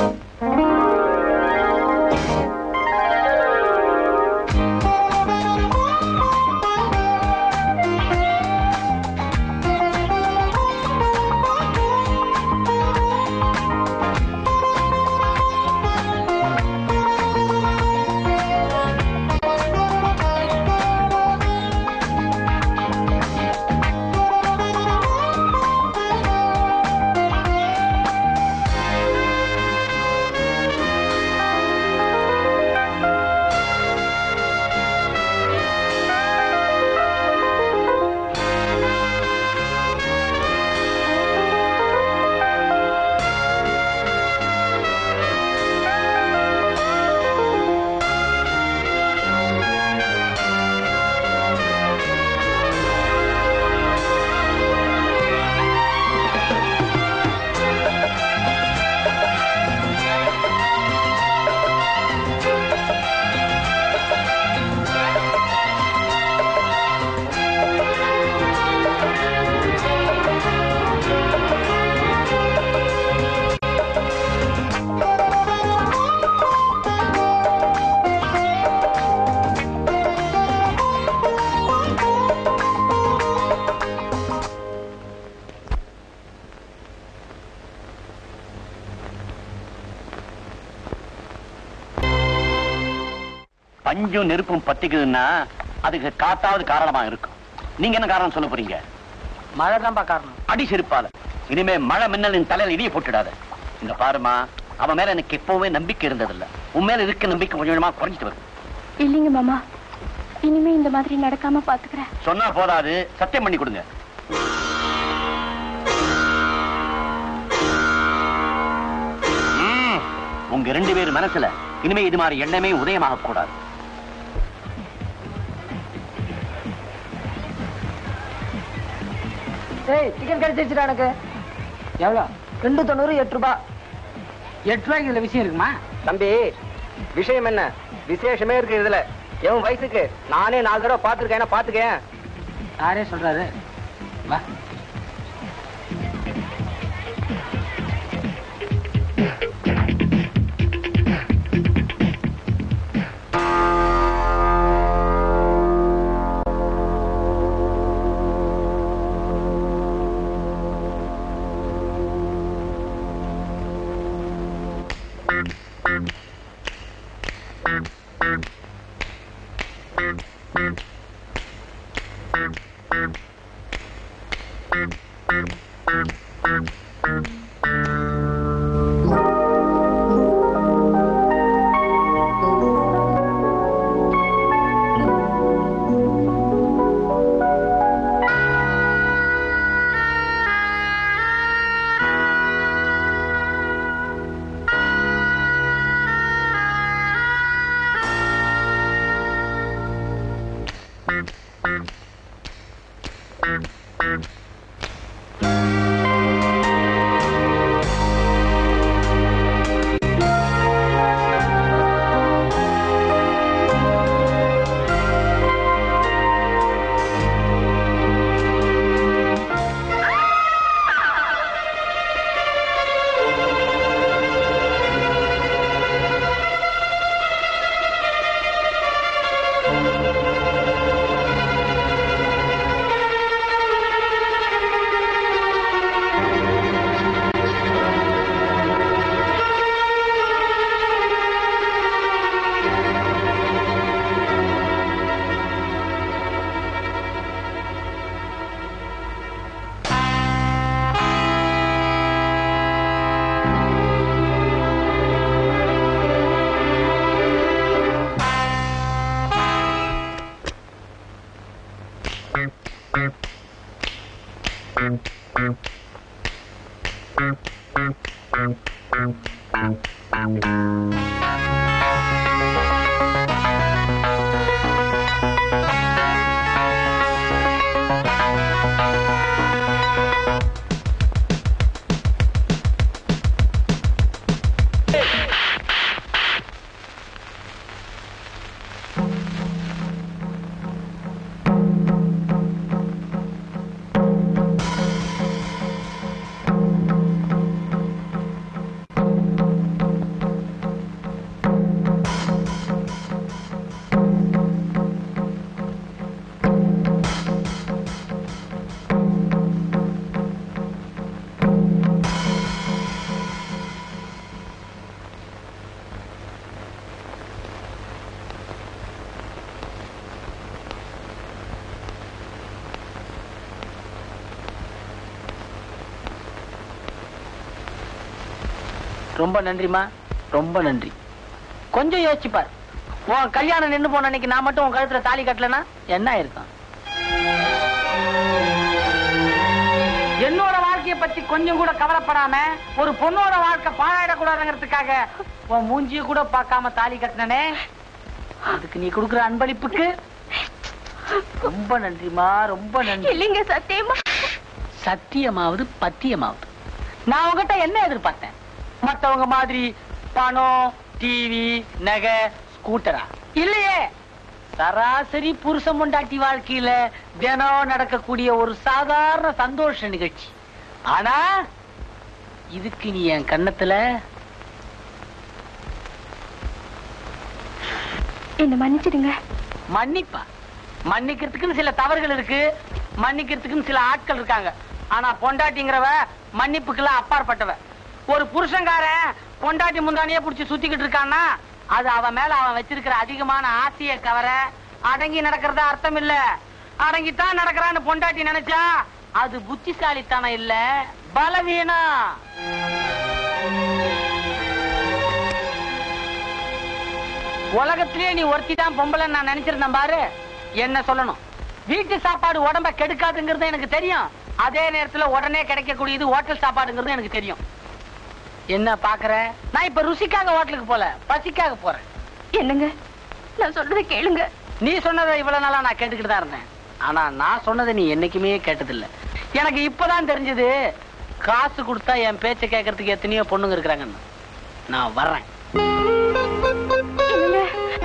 பஞ்சும் நெருப்பும் பத்திக்குதுன்னா அதுக்கு காத்தாவது காரணமா இருக்கும் நீங்க என்ன காரணம் சொல்ல போறீங்க மழை தான்ப்பா காரணம் அடி செருப்பால இனிமே மழை மின்னலின் தலையில இடிய போட்டுடாத இங்க பாருமா அவன் மேல எனக்கு எப்பவுமே நம்பிக்கை இருந்ததில்ல உன் மேல இருக்க நம்பிக்கை கொஞ்சம் கொஞ்சமா குறைஞ்சிட்டு வருது இல்லைங்க மாமா இனிமே இந்த மாதிரி நடக்காம பாத்துக்கிறேன் சொன்னா போதாது சத்தியம் பண்ணி கொடுங்க ம், உங்க ரெண்டு பேர் மனசுல இனிமே இது மாதிரி எண்ணமே உதயமாக கூடாது ஏய் டிக்கெட் கிடைச்சிருச்சுடா எனக்கு எவ்வளோ ரெண்டு தொண்ணூறு எட்டு ரூபாய் எட்டு ரூபாய்க்கு இதுல விஷயம் இருக்குமா தம்பி விஷயம் என்ன விசேஷமே இருக்கு இதுல என் வயசுக்கு நானே நாலு தடவை பாத்துருக்கேன் பாத்துக்கேன் யாரே சொல்றாரு வா ரொம்ப நன்றிமா ரொம்ப நன்றி கொஞ்சம் யோசிச்சு பார் உன் கல்யாணம் நின்னு போன அன்னைக்கு நான் மட்டும் உன் கழுத்துல தாலி கட்டலனா என்ன இருக்கும் என்னோட வாழ்க்கைய பத்தி கொஞ்சம் கூட கவலைப்படாம ஒரு பொண்ணோட வாழ்க்கை பாழாயிடக்கூடாதுங்கிறதுக்காக உன் மூஞ்சிய கூட பார்க்காம தாலி கட்டினனே அதுக்கு நீ கொடுக்குற அன்பளிப்புக்கு ரொம்ப நன்றிமா ரொம்ப நன்றி இல்லைங்க சத்தியமா சத்தியமாவது பத்தியமாவது நான் உங்ககிட்ட என்ன எதிர்பார்த்தேன் மத்தவங்க மாதிரி பணம் டிவி நகை ஸ்கூட்டரா இல்லையே சராசரி புருஷ முண்டாட்டி வாழ்க்கையில தினம் நடக்கக்கூடிய ஒரு சாதாரண சந்தோஷ நிகழ்ச்சி ஆனா இதுக்கு நீ என் கண்ணத்துல என்ன மன்னிச்சிடுங்க மன்னிப்பா மன்னிக்கிறதுக்குன்னு சில தவறுகள் இருக்கு மன்னிக்கிறதுக்குன்னு சில ஆட்கள் இருக்காங்க ஆனா பொண்டாட்டிங்கிறவ மன்னிப்புக்கெல்லாம் அப்பாற்பட்டவ ஒரு புருஷன்காரன் பொண்டாட்டி முந்தானியே புடிச்சு சுத்திக்கிட்டு இருக்கான்னா அது அவன் மேல அவன் வச்சிருக்கிற அதிகமான ஆசையை கவர அடங்கி நடக்கிறதா அர்த்தம் இல்ல அடங்கித்தான் நடக்கிறான்னு பொண்டாட்டி நினைச்சா அது புத்திசாலித்தனம் இல்ல பலவீனம் உலகத்திலேயே நீ ஒருத்தி தான் பொம்பளை நான் நினைச்சிருந்தேன் பாரு என்ன சொல்லணும் வீட்டு சாப்பாடு உடம்ப கெடுக்காதுங்கிறது எனக்கு தெரியும் அதே நேரத்துல உடனே கிடைக்கக்கூடியது ஹோட்டல் சாப்பாடுங்கிறது எனக்கு தெரியும் என்ன பாக்குற நான் இப்ப ருசிக்காக ஹோட்டலுக்கு போல பசிக்காக போறேன் என்னங்க நான் சொல்றதை கேளுங்க நீ சொன்னதை இவ்வளவு நாளா நான் கேட்டுக்கிட்டு தான் இருந்தேன் ஆனா நான் சொன்னதை நீ என்னைக்குமே கேட்டதில்ல எனக்கு இப்பதான் தெரிஞ்சது காசு கொடுத்தா என் பேச்சை கேட்கறதுக்கு எத்தனையோ பொண்ணுங்க இருக்கிறாங்கன்னு நான் வர்றேன் என்னங்க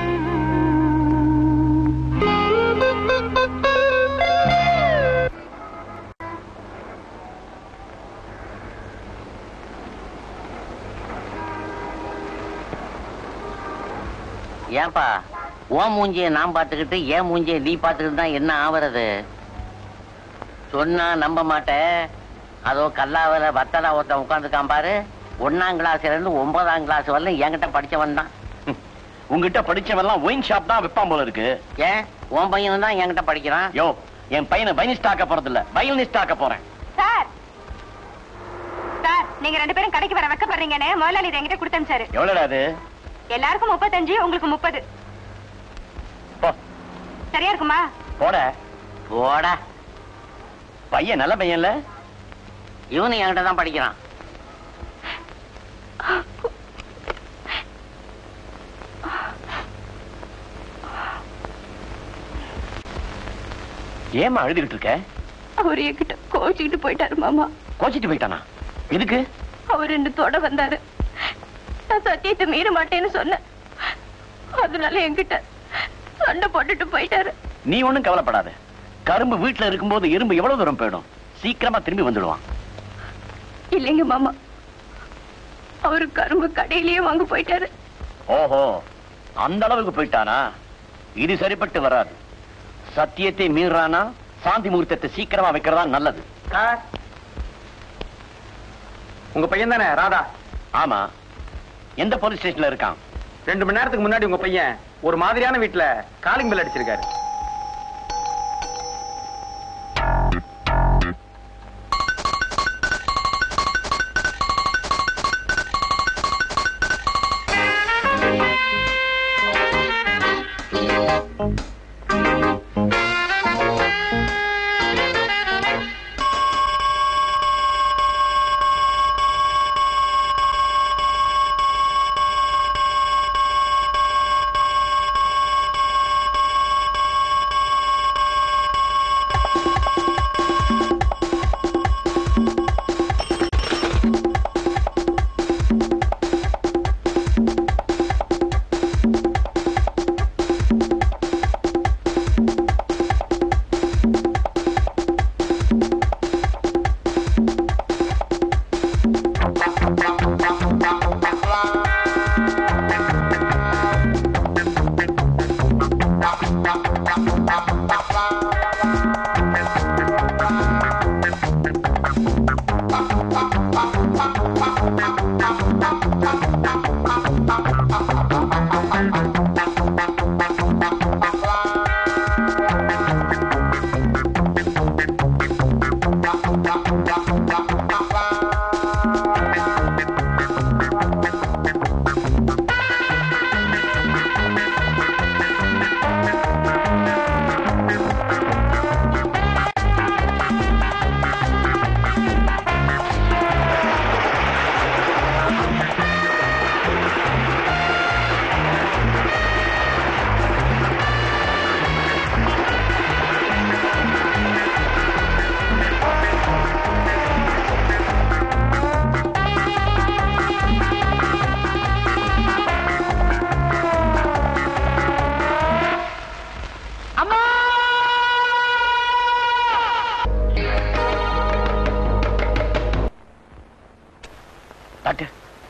ஏன்பா உன் மூஞ்சிய நான் பார்த்துக்கிட்டு என் மூஞ்சிய நீ பார்த்துக்கிட்டு தான் என்ன ஆவறது சொன்னா நம்ப மாட்டேன் அதோ கல்லாவர வத்தலா ஒருத்தன் உட்காந்துருக்கான் பாரு ஒன்னாம் கிளாஸ்ல இருந்து ஒன்பதாம் கிளாஸ் வரலும் என்கிட்ட படிச்சவன் தான் உங்ககிட்ட படிச்சவெல்லாம் ஒயின் ஷாப் தான் வைப்பான் போல இருக்கு ஏன் உன் பையனும் தான் என்கிட்ட படிக்கிறான் யோ என் பையனை பைனிஸ்ட் ஆக்க போறது இல்ல வயலினிஸ்ட் ஆக்க போறேன் சார் சார் நீங்க ரெண்டு பேரும் கடைக்கு வர வைக்கப்படுறீங்கன்னு முதலாளி இதை என்கிட்ட கொடுத்து அனுப்பிச்சாரு எவ்வளவுடா அது எல்லாருக்கும் முப்பத்தஞ்சு உங்களுக்கு முப்பது போ சரியா இருக்குமா போட போடா பையன் நல்ல பையன்ல இவனு என்கிட்ட தான் படிக்கிறான் ஏமா அழுதுகிட்டு இருக்க அவர் என்கிட்ட கோச்சிக்கிட்டு போயிட்டாரு மாமா கோச்சிட்டு போயிட்டானா எதுக்கு அவர் ரெண்டு தொட வந்தாரு நான் சத்தியத்தை மீற மாட்டேன்னு சொன்னேன் அதனால என்கிட்ட சண்டை போட்டுட்டு போயிட்டாரு நீ ஒண்ணும் கவலைப்படாத கரும்பு வீட்டுல இருக்கும்போது எறும்பு எவ்வளவு தூரம் போயிடும் சீக்கிரமா திரும்பி வந்துடுவான் இல்லைங்க மாமா அவரு கரும்பு கடையிலேயே வாங்க போயிட்டாரு ஓஹோ அந்த அளவுக்கு போயிட்டானா இது சரிப்பட்டு வராது சத்தியத்தை மீறானா சாந்தி முகூர்த்தத்தை சீக்கிரமா வைக்கிறதா நல்லது உங்க பையன் தானே ராதா ஆமா எந்த போலீஸ் ஸ்டேஷன்ல இருக்கான் ரெண்டு மணி நேரத்துக்கு முன்னாடி உங்க பையன் ஒரு மாதிரியான வீட்டுல காலிங் பெல் அடிச்சிருக்காரு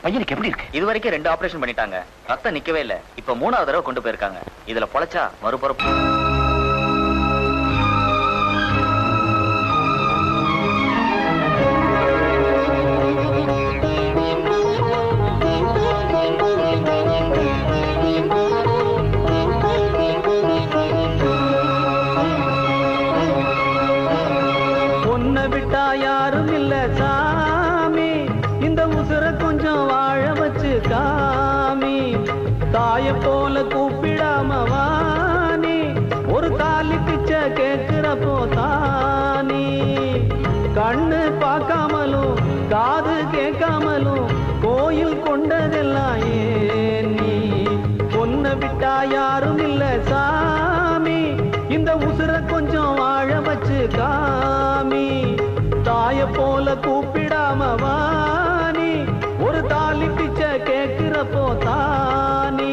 பையனுக்கு எப்படி இருக்கு இது வரைக்கும் ரெண்டு ஆபரேஷன் பண்ணிட்டாங்க ரத்தம் நிக்கவே இல்ல இப்ப மூணாவது தடவை கொண்டு போயிருக்காங்க இதுல பொழைச்சா மறுபுறப்பு பொண்ணை விட்டா யாரும் இல்ல சாமி இந்த உசுர கொஞ்சம் வாழ வச்சு காமி தாய போல கூப்பிடாம வாணி ஒரு தாலி பிச்சை கேட்கிறப்போ தானி கண்ணு பார்க்காமலும் காது கேட்காமலும் கோயில் கொண்டதெல்லாம் ஏன் நீ பொண்ணை விட்டா யாரும் இல்ல சாமி இந்த உசுர கொஞ்சம் வாழ வச்சு காமி தாய போல கூப்பிடாம வாணி ஒரு தாலி பிச்சை கேட்கிறப்போ தானி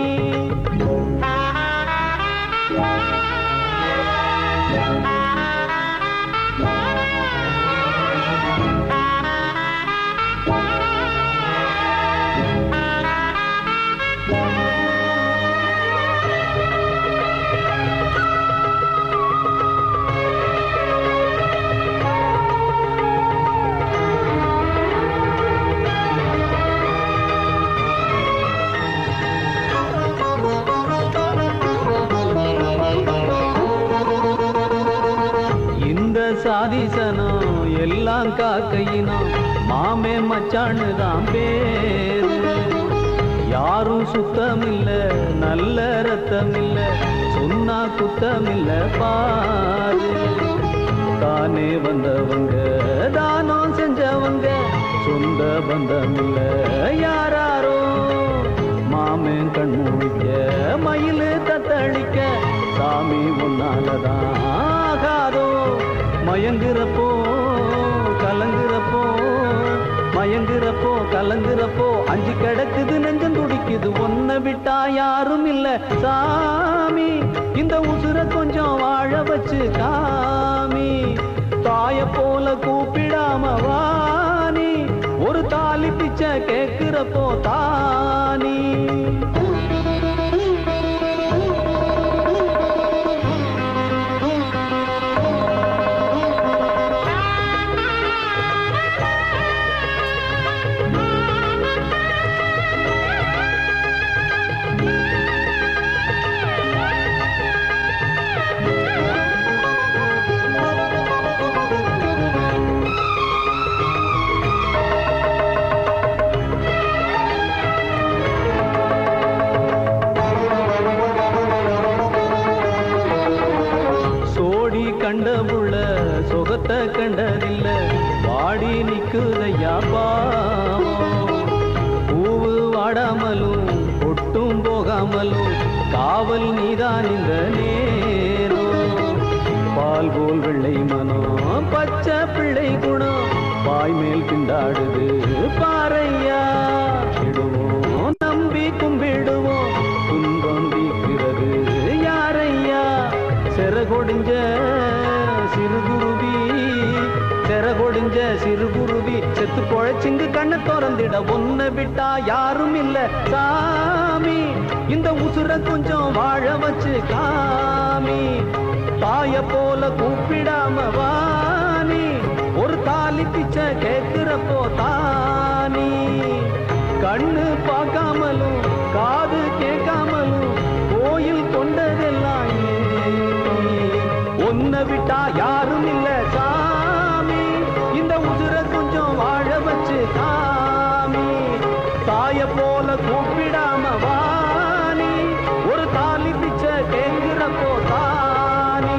இந்த சாதிசனம் எல்லாம் காக்கையினம் மாமே மச்சான்னு தான் பேரு யாரும் சுத்தமில்ல நல்ல ரத்தம் இல்ல சொன்னா குத்தமில்ல பாரு தானே வந்தவங்க தானம் செஞ்சவங்க சொந்த பந்தம் இல்ல யாராரோ மாமன் கண் முழிக்க மயிலு தத்தளிக்க சாமி உன்னாலதான் ஆகாதோ மயங்குறப்போ கலங்குறப்போ மயங்குறப்போ கலங்குறப்போ அஞ்சு கிடக்குது நெஞ்சம் துடிக்குது ஒன்ன விட்டா யாரும் இல்ல சாமி இந்த உசுர கொஞ்சம் வாழ வச்சு காமி தாய போல கூப்பிடாம வாணி ஒரு தாலி பிச்சை கேட்கிறப்போ தானி சோடி கண்ட புள்ள சுகத்தை கண்டதில்ல வாடி நிக்குதையா பாவம் பூவு வாடாமலும் ஒட்டும் போகாமலும் காவல் நீதான் இந்த நேரம் பால் போல் வெள்ளை மனம் பச்சை பிள்ளை குணம் வாய் மேல் திண்டாடுது பாறையா இடுவோம் நம்பி கும்பிடுவோம் துன்பம் தீக்கிறது யாரையா செரகொடிஞ்ச சிறுகுருவி செரகொடிஞ்ச சிறுகுருவி செத்து பொழைச்சிங்கு கண்ணை திறந்திட ஒன்ன விட்டா யாரும் இல்ல சாமி இந்த உசுர கொஞ்சம் வாழ வச்சு காமி தாய போல கூப்பிடாம வாணி ஒரு தாலி பிச்சை கேட்கிறப்போ தானி கண்ணு பார்க்காமலும் காது கேட்காமலும் கோயில் கொண்டதெல்லாம் ஏன்? உன்னை விட்டா யாரும் இல்ல சாமி இந்த உசுர கொஞ்சம் வாழ வச்சு காமி தாய போல கூப்பிடாம வாணி ஒரு தாலி பிச்சை கேட்கிறப்போ தானி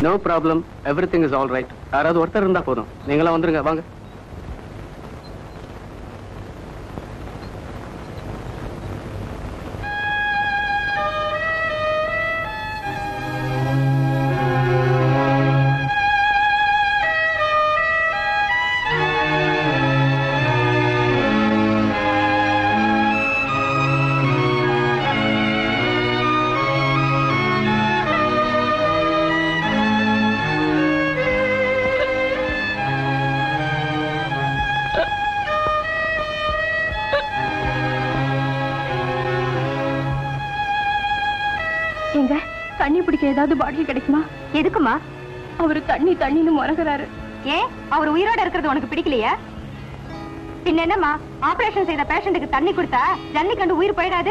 no problem everything is all right யாராவது ஒருத்தர் இருந்தா போதும் நீங்களாம் வந்துருங்க வாங்க எங்க தண்ணி பிடிக்க ஏதாவது பாட்டில் கிடைக்குமா எதுக்குமா அவரு தண்ணி தண்ணின்னு முறகுறாரு ஏன் அவர் உயிரோட இருக்கிறது உனக்கு பிடிக்கலையா பின்ன என்னம்மா ஆபரேஷன் செய்த பேஷண்ட்டுக்கு தண்ணி கொடுத்தா ஜன்னி கண்டு உயிர் போயிடாது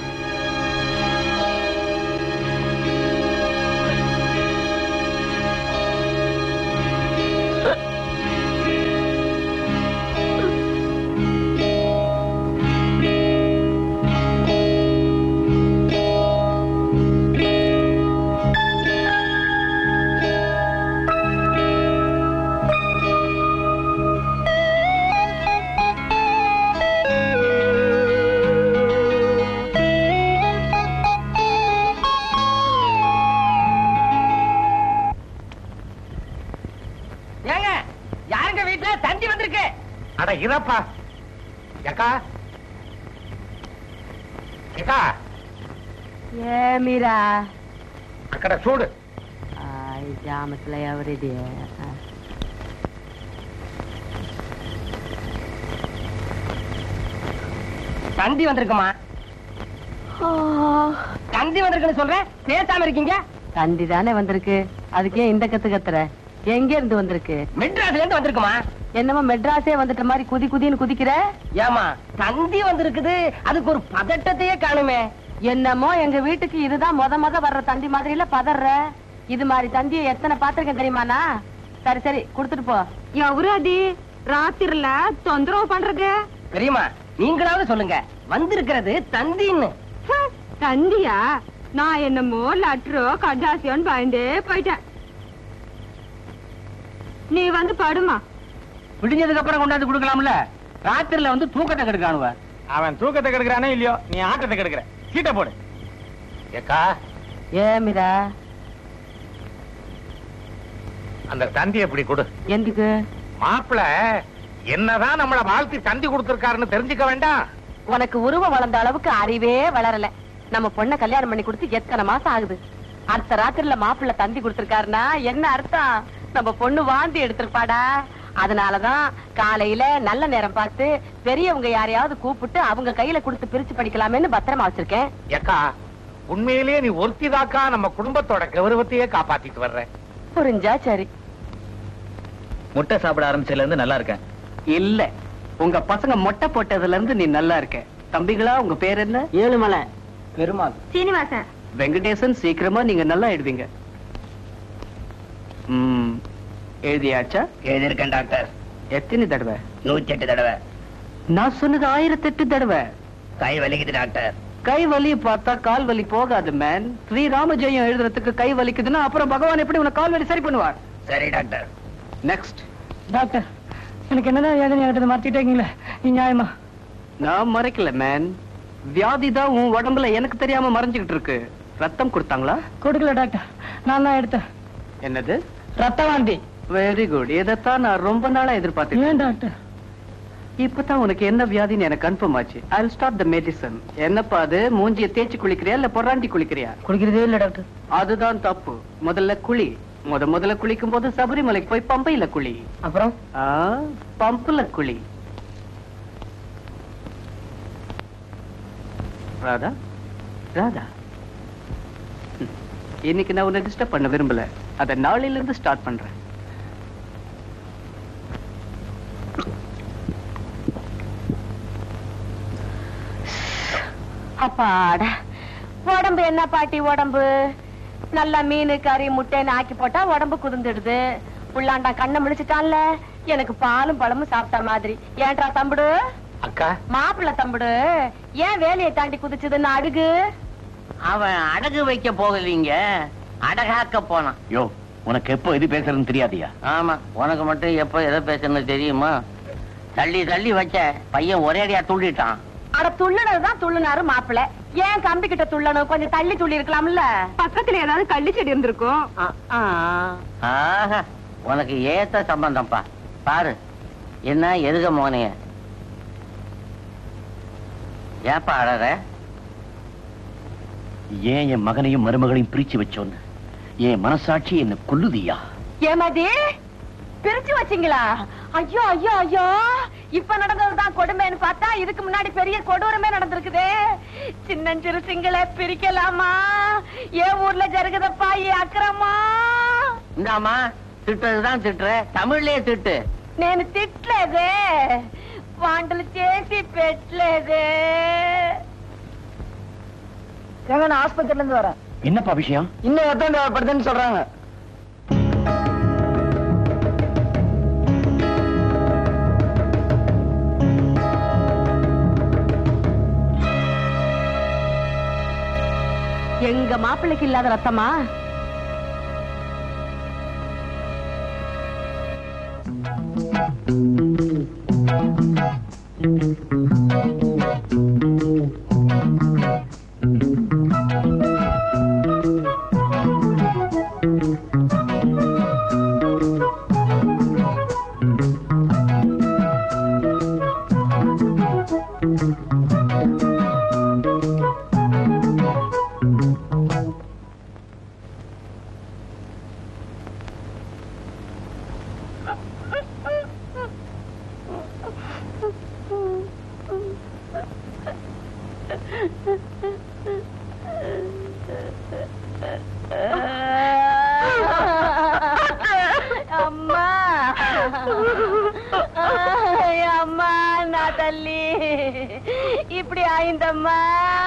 ஏங்க யாருங்க வீட்டுல தந்தி வந்திருக்கு அட இறப்பா ஏக்கா ஏக்கா ఏ మీరా అక్కడ చూడు ఈ జామத்துல ఎవరిది தந்தி வந்திருக்குமா தந்தி வந்திருக்குன்னு சொல்றேன் பேசாம இருக்கீங்க தந்தி தானே வந்திருக்கு அதுக்கே இந்த கத்து கத்துற எங்க இருந்து வந்திருக்கு மெட்ராஸ்ல இருந்து வந்திருக்குமா என்னமோ மெட்ராஸே வந்துட்ட மாதிரி குதி குதின்னு குதிக்கிற ஏமா தந்தி வந்திருக்குது அதுக்கு ஒரு பதட்டத்தையே காணுமே என்னமோ எங்க வீட்டுக்கு இதுதான் முத முத வர்ற தந்தி மாதிரில பதற இது மாதிரி தந்தியை எத்தனை பாத்திருக்கேன் தெரியுமாண்ணா சரி சரி கொடுத்துட்டு போ ఎవరు అది రాత్రిలా తొందర பண்றது பெரியம்மா நீங்களாவது சொல்லுங்க வந்திருக்கிறது தந்தின்னு தந்தியா நான் என்னமோ லெட்டரோ கடாசியோன்னு பயந்தே போயிட்டேன் நீ வந்து படுமா விடிஞ்சதுக்கு அப்புறம் கொண்டாந்து கொடுக்கலாம்ல ராத்திரில வந்து தூக்கத்தை கெடுக்கானுவ அவன் தூக்கத்தை கெடுக்கிறானே இல்லையோ நீ ஆட்டத்தை கெடுக்கிற சீட்டை போடு ஏக்கா ஏ மீரா அந்த தந்தி எப்படி கொடு எந்துக்கு மாப்பிள என்னதான் நம்மள வாழ்த்தி தந்தி கொடுத்திருக்காருன்னு தெரிஞ்சுக்க வேண்டாம் உனக்கு உருவம் வளர்ந்த அளவுக்கு அறிவே வளரல நம்ம பொண்ண கல்யாணம் பண்ணி கொடுத்து எத்தனை மாசம் ஆகுது அடுத்த ராத்திரில மாப்பிள்ளை தந்தி கொடுத்திருக்காருன்னா என்ன அர்த்தம் நம்ம பொண்ணு வாந்தி எடுத்திருப்பாடா அதனாலதான் காலையில நல்ல நேரம் பார்த்து பெரியவங்க யாரையாவது கூப்பிட்டு அவங்க கையில கொடுத்து பிரிச்சு படிக்கலாமேன்னு பத்திரமா வச்சிருக்கேன் ஏக்கா உண்மையிலேயே நீ ஒருத்திதாக்கா நம்ம குடும்பத்தோட கௌரவத்தையே காப்பாத்திட்டு வர்ற புரிஞ்சா சரி முட்டை சாப்பிட ஆரம்பிச்சதுல இருந்து நல்லா இருக்கேன் இல்ல உங்க பசங்க மொட்டை போட்டதுல இருந்து நீ நல்லா இருக்க தம்பிகளா உங்க பேர் என்ன ஏழுமலை பெருமாள் சீனிவாசன் வெங்கடேசன் சீக்கிரமா நீங்க நல்லா எழுதுவீங்க ம், எழுதியாச்சா எழுதியிருக்கேன் டாக்டர் எத்தனை தடவை நூத்தி எட்டு தடவை நான் சொன்னது ஆயிரத்தெட்டு தடவை கை வலிக்குது டாக்டர் கை வலி பார்த்தா கால் வலி போகாது மேன் ஸ்ரீராம ஜெயம் எழுதுறதுக்கு கை வலிக்குதுன்னா அப்புறம் பகவான் எப்படி உனக்கு கால் வலி சரி பண்ணுவார் சரி டாக்டர் நெக்ஸ்ட் டாக்டர் எனக்கு என்னதான் வேதனை ஆகிட்டது மாத்திட்டீங்களே நீ நியாயமா நான் மறைக்கல மேன் வியாதி தான் உன் உடம்புல எனக்கு தெரியாம மறைஞ்சுகிட்டு இருக்கு ரத்தம் கொடுத்தாங்களா கொடுக்கல டாக்டர் நான் தான் எடுத்தேன் என்னது ரத்த வாந்தி வெரி குட் இதைத்தான் நான் ரொம்ப நாளா எதிர்பார்த்தேன் ஏன் டாக்டர் இப்பதான் உனக்கு என்ன வியாதின்னு எனக்கு கன்ஃபார்ம் ஆச்சு ஐ ஸ்டார்ட் த மெடிசன் என்னப்பா அது மூஞ்சிய தேய்ச்சி குளிக்கிறியா இல்ல பொறாண்டி குளிக்கிறியா குடிக்கிறதே இல்ல டாக்டர் அதுதான் தப்பு முதல்ல குளி முத முதல்ல குளிக்கும் போது சபரிமலைக்கு போய் பம்பையில குளி அப்புறம் ஆ, பம்புல குளி ராதா ராதா ம். இன்னைக்கு நான் உன்னை டிஸ்டர்ப் பண்ண விரும்பல அத நாளையில இருந்து ஸ்டார்ட் பண்றேன் அப்பாடா உடம்பு என்ன பாட்டி உடம்பு நல்லா மீன் கறி முட்டைன்னு ஆக்கி போட்டா உடம்பு குதிந்துடுது புள்ளாண்டா கண்ணை முடிச்சிட்டான்ல எனக்கு பாலும் பழமும் சாப்பிட்ட மாதிரி ஏன்டா தம்புடு அக்கா மாப்பிள்ளை தம்புடு ஏன் வேலையை தாண்டி குதிச்சதுன்னு அழுகு அவன் அடகு வைக்க போகலீங்க அடகாக்க போனான் யோ உனக்கு எப்போ எது பேசுறதுன்னு தெரியாதியா ஆமா உனக்கு மட்டும் எப்ப எதை பேசணும்னு தெரியுமா தள்ளி தள்ளி வச்ச பையன் ஒரே அடியா துள்ளிட்டான் அட துள்ளுனதுதான் துள்ளுனாரு மாப்பிள ஏன் கம்பி கிட்ட துள்ளணும் கொஞ்சம் தள்ளி துள்ளி இருக்கலாம்ல பக்கத்துல ஏதாவது கள்ளி செடி இருந்திருக்கும் ஆ, ஆ. ஆஹா உனக்கு ஏத்த சம்பந்தம்ப்பா பாரு என்ன எதுக மோனைய ஏப்பா அழற ஏன் என் மகனையும் மருமகளையும் பிரிச்சு வச்சோன்னு என் மனசாட்சி என்ன கொல்லுதியா ஏமாதி பிரிச்சு வச்சீங்களா ஐயோ ஐயோ ஐயோ இப்ப நடந்ததுதான் கொடுமைன்னு பார்த்தா இதுக்கு முன்னாடி பெரிய கொடூரமே நடந்திருக்குதே சின்னஞ்சிறு சிங்கள பிரிக்கலாமா ஏன் ஊர்ல ஜருகுதப்பா ஏ அக்கிரமா இந்தாமா திட்டுறதுதான் திட்டுற தமிழ்லயே திட்டு నేను తిట్లేదే వంటలు చేసి పెట్టలేదే ஏங்க நான் ஆஸ்பத்திரில இருந்து வரேன் என்னப்பா விஷயம் இன்னும் எத்தனை தேவைப்படுதுன்னு சொல்றாங்க எங்க மாப்பிள்ளைக்கு இல்லாத ரத்தமா అమ్మా అమ్మా నా తల్లి இப்படி ஆயிந்தம்மா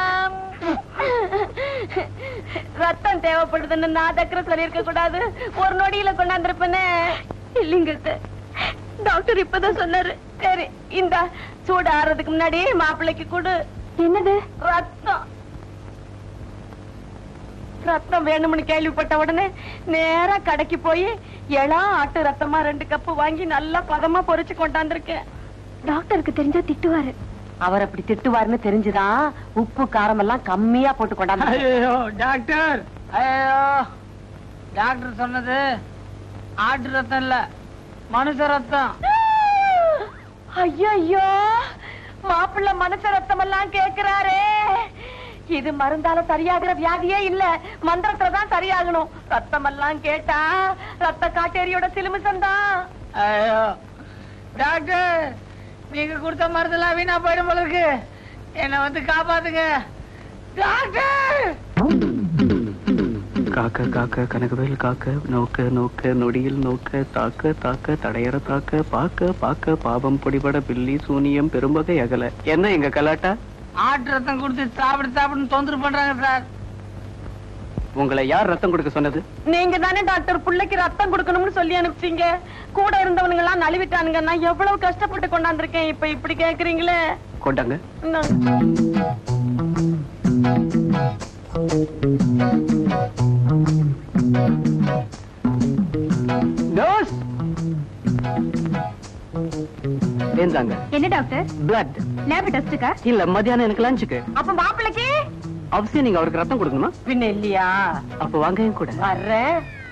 ரத்தம் தேவைப்படுதுன்னு நான் தக்கர சொல்லியிருக்க கூடாது ஒரு நொடியில கொண்டாந்துருப்பேனே இல்லைங்க சார் டாக்டர் இப்பதான் சொன்னாரு சரி இந்த சூடு ஆறதுக்கு முன்னாடி மாப்பிள்ளைக்கு கொடு என்னது ரத்தம் ரத்தம் வேணும்னு கேள்விப்பட்ட உடனே நேரா கடைக்கு போய் எளா ஆட்டு ரத்தமா ரெண்டு கப்பு வாங்கி நல்லா பதமா பொரிச்சு கொண்டாந்துருக்கேன் டாக்டருக்கு தெரிஞ்சா திட்டுவாரு அவர் அப்படி திட்டுவாருன்னு தெரிஞ்சுதான் உப்பு காரம் எல்லாம் கம்மியா போட்டு கொண்டாந்து ஐயோ டாக்டர் ஐயோ டாக்டர் சொன்னது ஆட்டு ரத்தம் இல்ல மனுஷ ரத்தம் ஐயோ மாப்பிள்ள மனுஷ ரத்தம் எல்லாம் கேக்குறாரே இது மருந்தால சரியாகிற வியாதியே இல்ல மந்திரத்துல தான் சரியாகணும் ரத்தம் எல்லாம் கேட்டா ரத்த காட்டேரியோட சிலுமிசம் தான் ஐயோ டாக்டர் நீங்க கொடுத்த மருந்தெல்லாம் வீணா போயிடும் போல இருக்கு என்ன வந்து காப்பாத்துங்க டாக்டர் காக்க காக்க கனகவேல் காக்க நோக்க நோக்க நொடியில் நோக்க தாக்க தாக்க தடையற தாக்க பாக்க பாக்க பாவம் பொடிபட பில்லி சூனியம் பெரும்பகை அகல என்ன எங்க கலாட்டா ஆட்டு ரத்தம் கொடுத்து சாப்பிடு சாப்பிடுன்னு தொந்தரவு பண்றாங்க சார் உங்களை யார் ரத்தம் கொடுக்க சொன்னது நீங்க தானே டாக்டர் புள்ளைக்கு ரத்தம் கொடுக்கணும்னு சொல்லி அனுப்பிச்சீங்க கூட இருந்தவனுங்க எல்லாம் நழுவிட்டானுங்க நான் எவ்வளவு கஷ்டப்பட்டு கொண்டாந்துருக்கேன் இப்ப இப்படி கேக்குறீங்களே கொண்டாங்க இந்தாங்க. நர்ஸ் ஏந்தாங்க என்ன டாக்டர் பிளட் லேப் டெஸ்டுக்கா இல்ல மத்தியானம் எனக்கு லஞ்சுக்கு அப்ப மாப்பிள்ளைக்கு அவசியம் நீங்க அவருக்கு ரத்தம் கொடுக்கணுமா பின்ன இல்லையா அப்ப வாங்க என் கூட வர்றேன்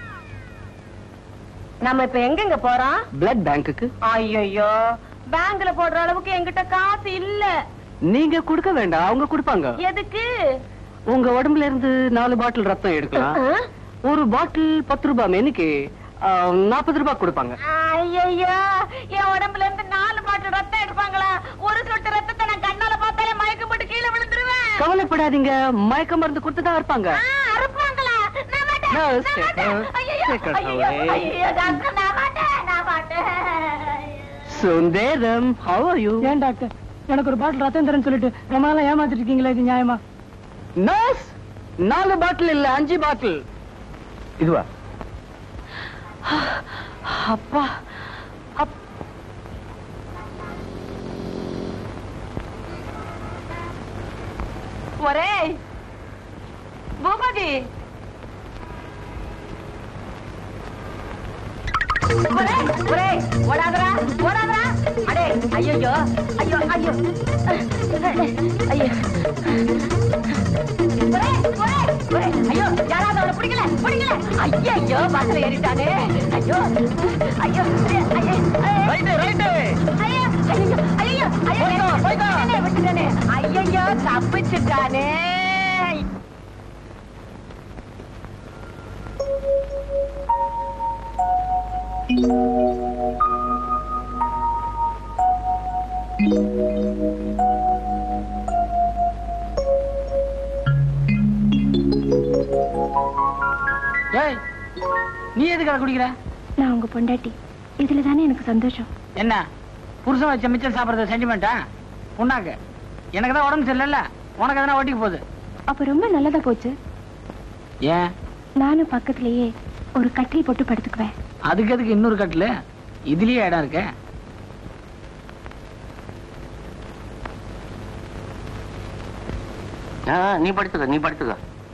நம்ம இப்ப எங்கெங்க போறோம் பிளட் பேங்க்குக்கு ஐயோ பேங்க்ல போடுற அளவுக்கு என்கிட்ட காசு இல்ல நீங்க கொடுக்க வேண்டாம் அவங்க கொடுப்பாங்க எதுக்கு உங்க உடம்புல இருந்து நாலு பாட்டில் ரத்தம் எடுக்கலாம் ஆ? ஒரு பாட்டில் பத்து ரூபாய் மெனுக்கு நாற்பது ரூபாய் கொடுப்பாங்க ஐயோ என் உடம்புல இருந்து நாலு பாட்டில் ரத்தம் எடுப்பாங்களா ஒரு சொட்டு ரத்தத்தை நான் கண்ணால பார்த்தாலே மயக்கம் போட்டு கீழே விழுந்துருவேன் கவலைப்படாதீங்க மயக்க மருந்து கொடுத்து தான் இருப்பாங்க ஆ, அறுப்பாங்களா நான் மாட்டேன், Nurse, நான் மாட்டேன். nurse, ஐயையோ, take her ஐயையோ, away. ஐயையோ, டாக்டர், நான் மாட்டேன், நான் மாட்டேன். சுந்தரம் how are you ஏன் டாக்டர் எனக்கு ஒரு பாட்டில் ரத்தம் தரேன்னு சொல்லிட்டு ரொம்ப நாளா ஏமாத்திட்டு இருக்கீங்களா இது நியாயமா நர்ஸ் நாலு பாட்டில் இல்ல அஞ்சு பாட்டில் இதுவா அப்பா அப்- ஒரே பூபதி ஒரே, ஒரே, ஓடாதடா, ஓடாதடா. அடே, ஐயையோ, ஐயோ, ஐயோ. ஐயோ. ஒரே, ஒரே, ஒரே, ஐயோ, யாராவது அவனை பிடிக்கல, பிடிக்கல. ஐயையோ, பஸ்ல ஏறிட்டானே. ஐயோ, ஐயோ, ஐயோ, ஐயோ. ஐயோ, ஐயையோ, ஐயையோ, ஐயோ, விட்டுட்டானே, விட்டுட்டானே. ஐயையோ, தப்பிச்சுட்டானே ஏய் நீ எதுக்காக குடிக்கிற நான் உங்க பொண்டாட்டி இதுல தானே எனக்கு சந்தோஷம் என்ன புருஷன் வச்ச மிச்சம் சாப்பிடுறது சென்டிமெண்டா புண்ணாக்கு எனக்கு தான் உடம்பு சரியில்லைல்ல உனக்கு எதனா ஓட்டிக்கு போகுது அப்ப ரொம்ப நல்லதா போச்சு ஏன் நானும் பக்கத்திலேயே ஒரு கட்டில் போட்டு படுத்துக்குவேன் அதுக்கு எதுக்கு இன்னொரு கட்டில் இதுலயே இடம் இருக்கு ஆ, நீ படுத்துக்க நீ படுத்துக்க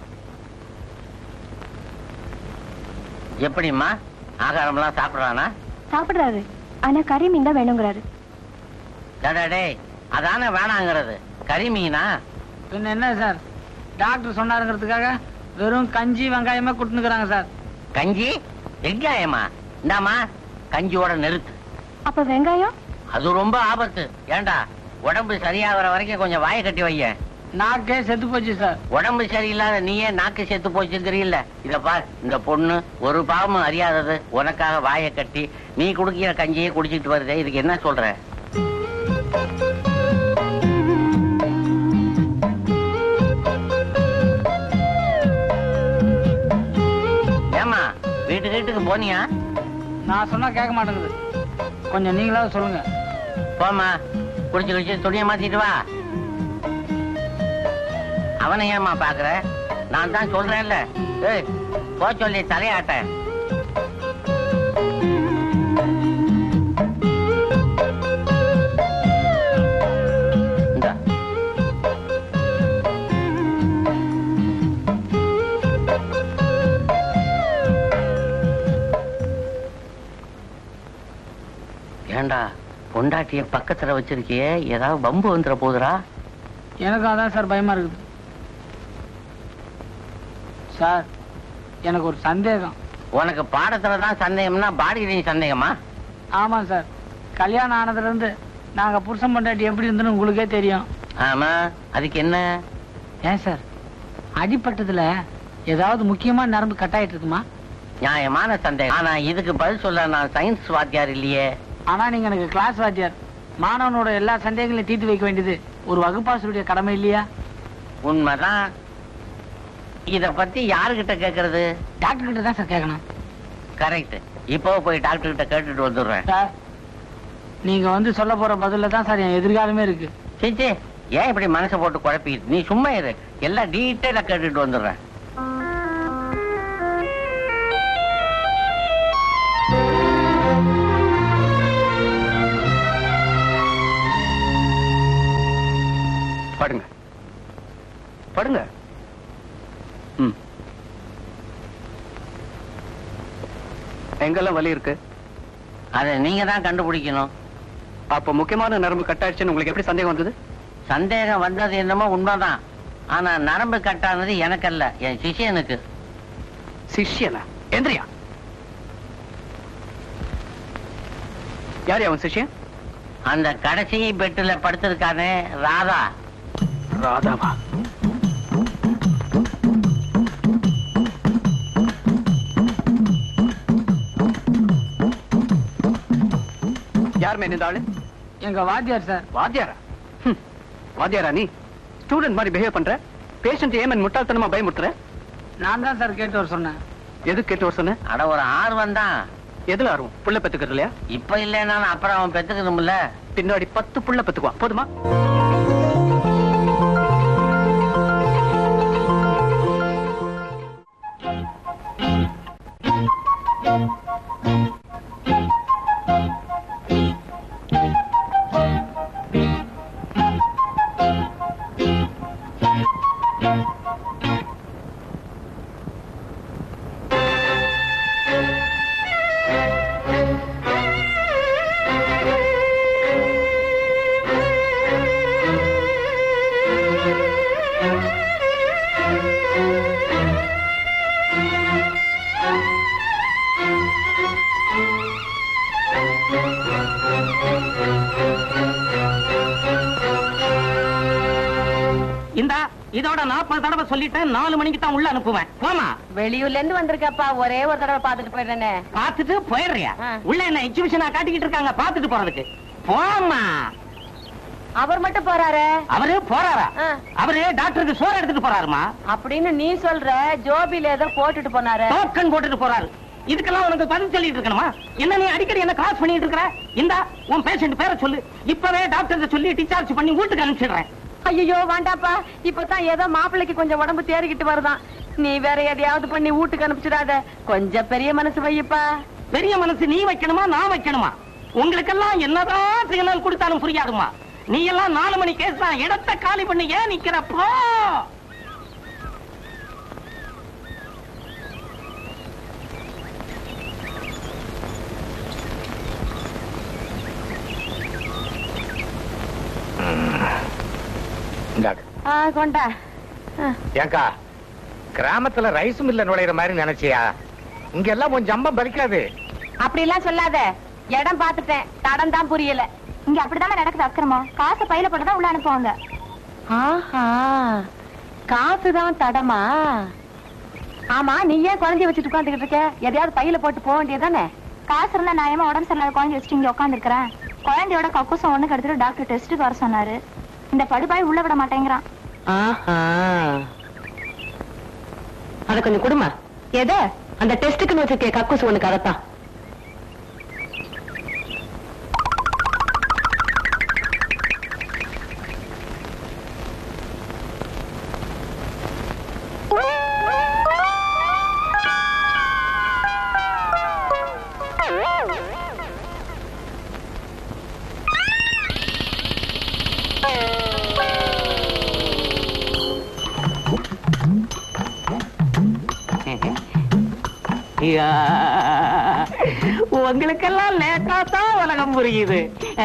எப்படிம்மா ஆகாரம்லாம் சாப்பிடுறானா சாப்பிடுறாரு ஆனா கறி மீன் தான் வேணுங்கிறாரு டடா டேய் அதானே வேணாங்கிறது கறி மீனா பின்ன என்ன சார் டாக்டர் சொன்னாருங்கிறதுக்காக வெறும் கஞ்சி வெங்காயமே கொடுத்துனுக்குறாங்க சார் கஞ்சி வெங்காயமா இந்தாம்மா கஞ்சியோட நிறுத்து அப்ப வெங்காயம் அது ரொம்ப ஆபத்து ஏண்டா உடம்பு சரியாகிற வரைக்கும் கொஞ்சம் வாயை கட்டி வைய நாக்கே செத்து போச்சு சார் உடம்பு சரியில்லாத நீயே நாக்கு செத்து போச்சுங்கிறீல்ல இத பார் இந்த பொண்ணு ஒரு பாவமும் அறியாதது உனக்காக வாயை கட்டி நீ குடிக்கிற கஞ்சியே குடிச்சிட்டு வருதே இதுக்கு என்ன சொல்ற ஏமா வீட்டுக்கு வீட்டுக்கு போனியா நான் சொன்னா கேட்க மாட்டேங்குது கொஞ்சம் நீங்களாவது சொல்லுங்க போம்மா குடிச்சு குடிச்சு துணியை மாத்திட்டு வா அவனை ஏமா பாக்குற நான் தான் சொல்றேன்ல ஏய் போ சொல்லி தலையாட்ட இந்தா. ஏண்டா பொண்டாட்டிய பக்கத்துல வச்சிருக்கியே ஏதாவது வம்பு வந்துட போகுதுடா எனக்கும் அதான் சார் பயமா இருக்குது சார் எனக்கு ஒரு சந்தேகம் உனக்கு பாடத்துல தான் சந்தேகம்னா பாடியிலையும் சந்தேகமா ஆமாம் சார் கல்யாணம் ஆனதுல இருந்து நாங்க புருஷன் பொண்டாட்டி எப்படி இருந்துன்னு உங்களுக்கே தெரியும் ஆமா அதுக்கு என்ன ஏன் சார் அடிப்பட்டதுல ஏதாவது முக்கியமா நரம்பு கட் ஆயிட்டு இருக்குமா நியாயமான சந்தேகம் ஆனா இதுக்கு பதில் சொல்ல நான் சயின்ஸ் வாத்தியார் இல்லையே ஆனா நீங்க எனக்கு கிளாஸ் வாத்தியார் மாணவனோட எல்லா சந்தேகங்களையும் தீர்த்து வைக்க வேண்டியது ஒரு வகுப்பாசிரியருடைய கடமை இல்லையா உண்மைதான் இத பத்தி யாருகிட்ட கேக்குறது டாக்டர் கிட்ட தான் சார் கேட்கணும் கரெக்ட் இப்போ போய் டாக்டர் கிட்ட கேட்டுட்டு வந்துடுறேன் சார் நீங்க வந்து சொல்ல போற பதில்ல தான் சார் என் எதிர்காலமே இருக்கு சீச்சி ஏன் இப்படி மனசை போட்டு குழப்பிட்டு நீ சும்மா இரு எல்லாம் டீட்டெயிலா கேட்டுட்டு வந்துடுறேன் படுங்க படுங்க ம் எங்கெல்லாம் வலி இருக்கு அதை நீங்க தான் கண்டுபிடிக்கணும் அப்ப முக்கியமான நரம்பு கட் ஆயிடுச்சுன்னு உங்களுக்கு எப்படி சந்தேகம் வந்தது சந்தேகம் வந்தது என்னமோ உண்மைதான் ஆனா நரம்பு கட்டானது எனக்கல்ல என் சிஷியனுக்கு சிஷ்யனா எந்திரியா யார் அவன் சிஷ்யன் அந்த கடைசி பெட்டுல படுத்திருக்கானே ராதா ராதாவா யார் மேன் இந்த ஆளு எங்க வாத்தியார் சார் வாத்தியாரா ஹம், வாத்தியாரா நீ ஸ்டூடெண்ட் மாதிரி பிஹேவ் பண்ற பேஷண்ட் ஏமன் முட்டாள்தனமா பயமுறுத்துற நான் தான் சார் கேட்டு வர சொன்னேன் எது கேட்டு வர சொன்ன அட ஒரு ஆர்வம் தான் எதுல ஆர்வம் புள்ள பெத்துக்கிறது இல்லையா இப்ப இல்லைனாலும் அப்புறம் அவன் பெத்துக்கணும்ல பின்னாடி பத்து புள்ள பெத்துக்குவான் போதுமா இதோட நாற்பது தடவை சொல்லிட்டேன் நாலு மணிக்கு தான் உள்ள அனுப்புவேன் போமா வெளியூர்ல இருந்து வந்திருக்கப்பா ஒரே ஒரு தடவை பாத்துட்டு போயிடுறேனே பாத்துட்டு போயிடுறியா ஆ. உள்ள என்ன எக்ஸிபிஷனா காட்டிக்கிட்டு இருக்காங்க பாத்துட்டு போறதுக்கு போமா அவர் மட்டும் போறாரு அவரு போறாரா ஆ. அவரு டாக்டருக்கு சோறு எடுத்துட்டு போறாருமா அப்படின்னு நீ சொல்ற ஜோபில ஏதோ போட்டுட்டு போனாரு டோக்கன் போட்டுட்டு போறாரு இதுக்கெல்லாம் உனக்கு பதில் சொல்லிட்டு இருக்கணுமா என்ன நீ அடிக்கடி என்ன கிராஸ் பண்ணிட்டு இருக்கற இந்தா உன் பேஷண்ட் பேரை சொல்லு இப்பவே டாக்டர் சொல்லி டிஸ்சார்ஜ் பண்ணி வீட்டுக்கு அனுப்பிச்சிடுறேன் ஐயோ வேண்டாப்பா இப்பதான் ஏதோ மாப்பிள்ளைக்கு கொஞ்சம் உடம்பு தேறிக்கிட்டு வருதான் நீ வேற எதையாவது பண்ணி வீட்டுக்கு அனுப்பிச்சிடாத கொஞ்சம் பெரிய மனசு வையப்பா பெரிய மனசு நீ வைக்கணுமா நான் வைக்கணுமா உங்களுக்கெல்லாம் என்னதான் சிக்னல் கொடுத்தாலும் புரியாதுமா நீ எல்லாம் நாலு மணி கேஸ் தான் இடத்த காலி பண்ணி ஏன் நிக்கிறப்போ இந்தாங்க. ஆ, கொண்டா ஆ. ஏங்கா கிராமத்துல ரைஸ் மில்ல நுழையிற மாதிரி நினைச்சியா இங்க எல்லாம் உன் ஜம்பம் பலிக்காது அப்படி எல்லாம் சொல்லாத இடம் பாத்துட்டேன் தடம் தான் புரியல இங்க அப்படிதானே நடக்குது அக்கிரமம் காசை பையில போட்டுதான் உள்ள அனுப்புவாங்க ஆஹா காசுதான் தடமா ஆமா நீ ஏன் குழந்தைய வச்சுட்டு உட்காந்துக்கிட்டு இருக்க எதையாவது பையில போட்டு போக வேண்டியதானே காசு இருந்தா நான் ஏமா உடம்பு சரியில்லாத குழந்தை வச்சுட்டு இங்க உட்காந்துருக்கிறேன் குழந்தையோட கக்கூசம் ஒண்ணு கெடுத்துட்டு டாக்டர் டெஸ்ட்டுக்கு வர சொன்னாரு இந்த படுபாய் உள்ள விட மாட்டேங்கிறான் ஆஹா அத கொஞ்சம் கொடுமா எத அந்த டெஸ்டுக்கு வச்சிருக்க கக்கூஸ் ஒண்ணுக்கு அதத்தான் ஐயா, உங்களுக்கெல்லாம் லேட்டா தான் உலகம் புரியுது ஆ?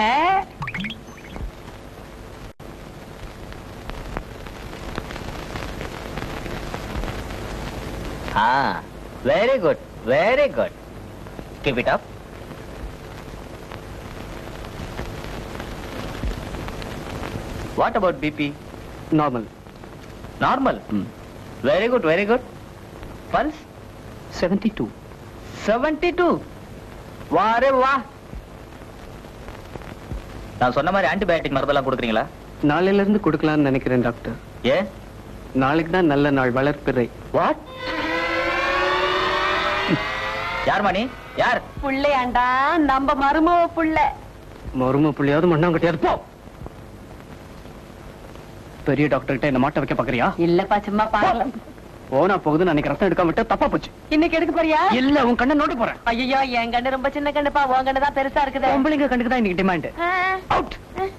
ஆ very good very good keep it up what about BP normal normal very good very good pulse seventy two seventy two வாரே வா நான் சொன்ன மாதிரி ஆன்டிபயோட்டிக் மருந்தெல்லாம் கொடுக்குறீங்களா நாளையில இருந்து கொடுக்கலாம்னு நினைக்கிறேன் டாக்டர் ஏன் நாளைக்கு தான் நல்ல நாள் வளர்ப்பிறை வாட் யார் மணி யார் புள்ளையாண்டா நம்ம மருமவ புள்ள மரும புள்ளியாவது மண்ணாங்கட்டியாவது போ பெரிய டாக்டர் கிட்ட என்ன மாட்ட வைக்க பாக்குறியா இல்லப்பா சும்மா பாக்கலாம் போனா போகுது அன்னைக்கு ரத்தம் எடுக்காம விட்டு தப்பா போச்சு இன்னைக்கு எடுக்க போறியா இல்ல உன் கண்ணை நோட்டு போறேன் ஐயோ என் கண்ணு ரொம்ப சின்ன கண்ணுப்பா உன் கண்ணு தான் பெருசா இருக்குது பொம்பளைங்க கண்ணுக்கு தான் இன்னைக்கு டிமாண்ட் ஆ. அவுட்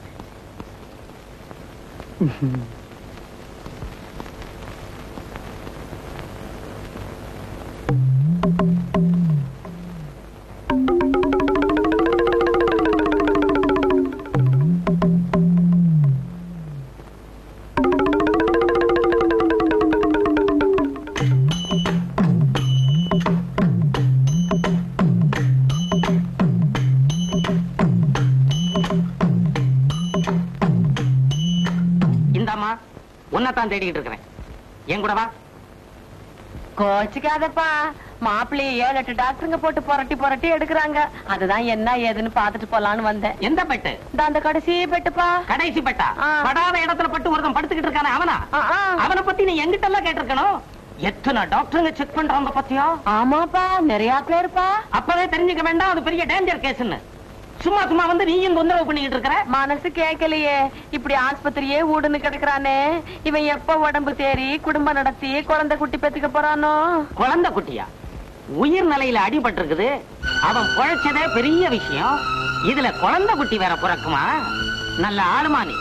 இந்தாம்மா உன்னைத்தான் தேடிக்கிட்டு இருக்கிறேன் என் கூட வா கோச்சுக்காதப்பா மாப்பிள்ளைய ஏழு எட்டு டாக்டருங்க போட்டு புரட்டி புரட்டி எடுக்கிறாங்க அதுதான் என்ன ஏதுன்னு பாத்துட்டு போலான்னு வந்தேன் எந்த பெட்டு இந்த அந்த கடைசி பெட்டுப்பா கடைசி பெட்டா ஆ. படாத இடத்துல பட்டு ஒருத்தன் படுத்துக்கிட்டு இருக்கானே அவனா ஆ, ஆ. அவனை பத்தி நீ எங்கிட்ட எல்லாம் கேட்டிருக்கணும் எத்தனை டாக்டருங்க செக் பண்றாங்க பத்தியா ஆமாப்பா நிறைய பேருப்பா அப்பவே தெரிஞ்சுக்க வேண்டாம் அது பெரிய டேஞ்சர் கேஸ்ன்னு சும்மா சும்மா வந்து நீயும் தொந்தரவு பண்ணிக்கிட்டு இருக்கிற மனசு கேட்கலையே இப்படி ஆஸ்பத்திரியே ஊடுன்னு கிடக்குறானே இவன் எப்ப உடம்பு தேறி குடும்பம் நடத்தி குழந்தை குட்டி பெத்துக்க போறானோ குழந்தை குட்டியா உயிர் நிலையில அடிபட்டு இருக்குது அவன் பொழைச்சதே பெரிய விஷயம் இதுல குழந்தை குட்டி வேற பிறக்குமா நல்ல ஆளுமா நீ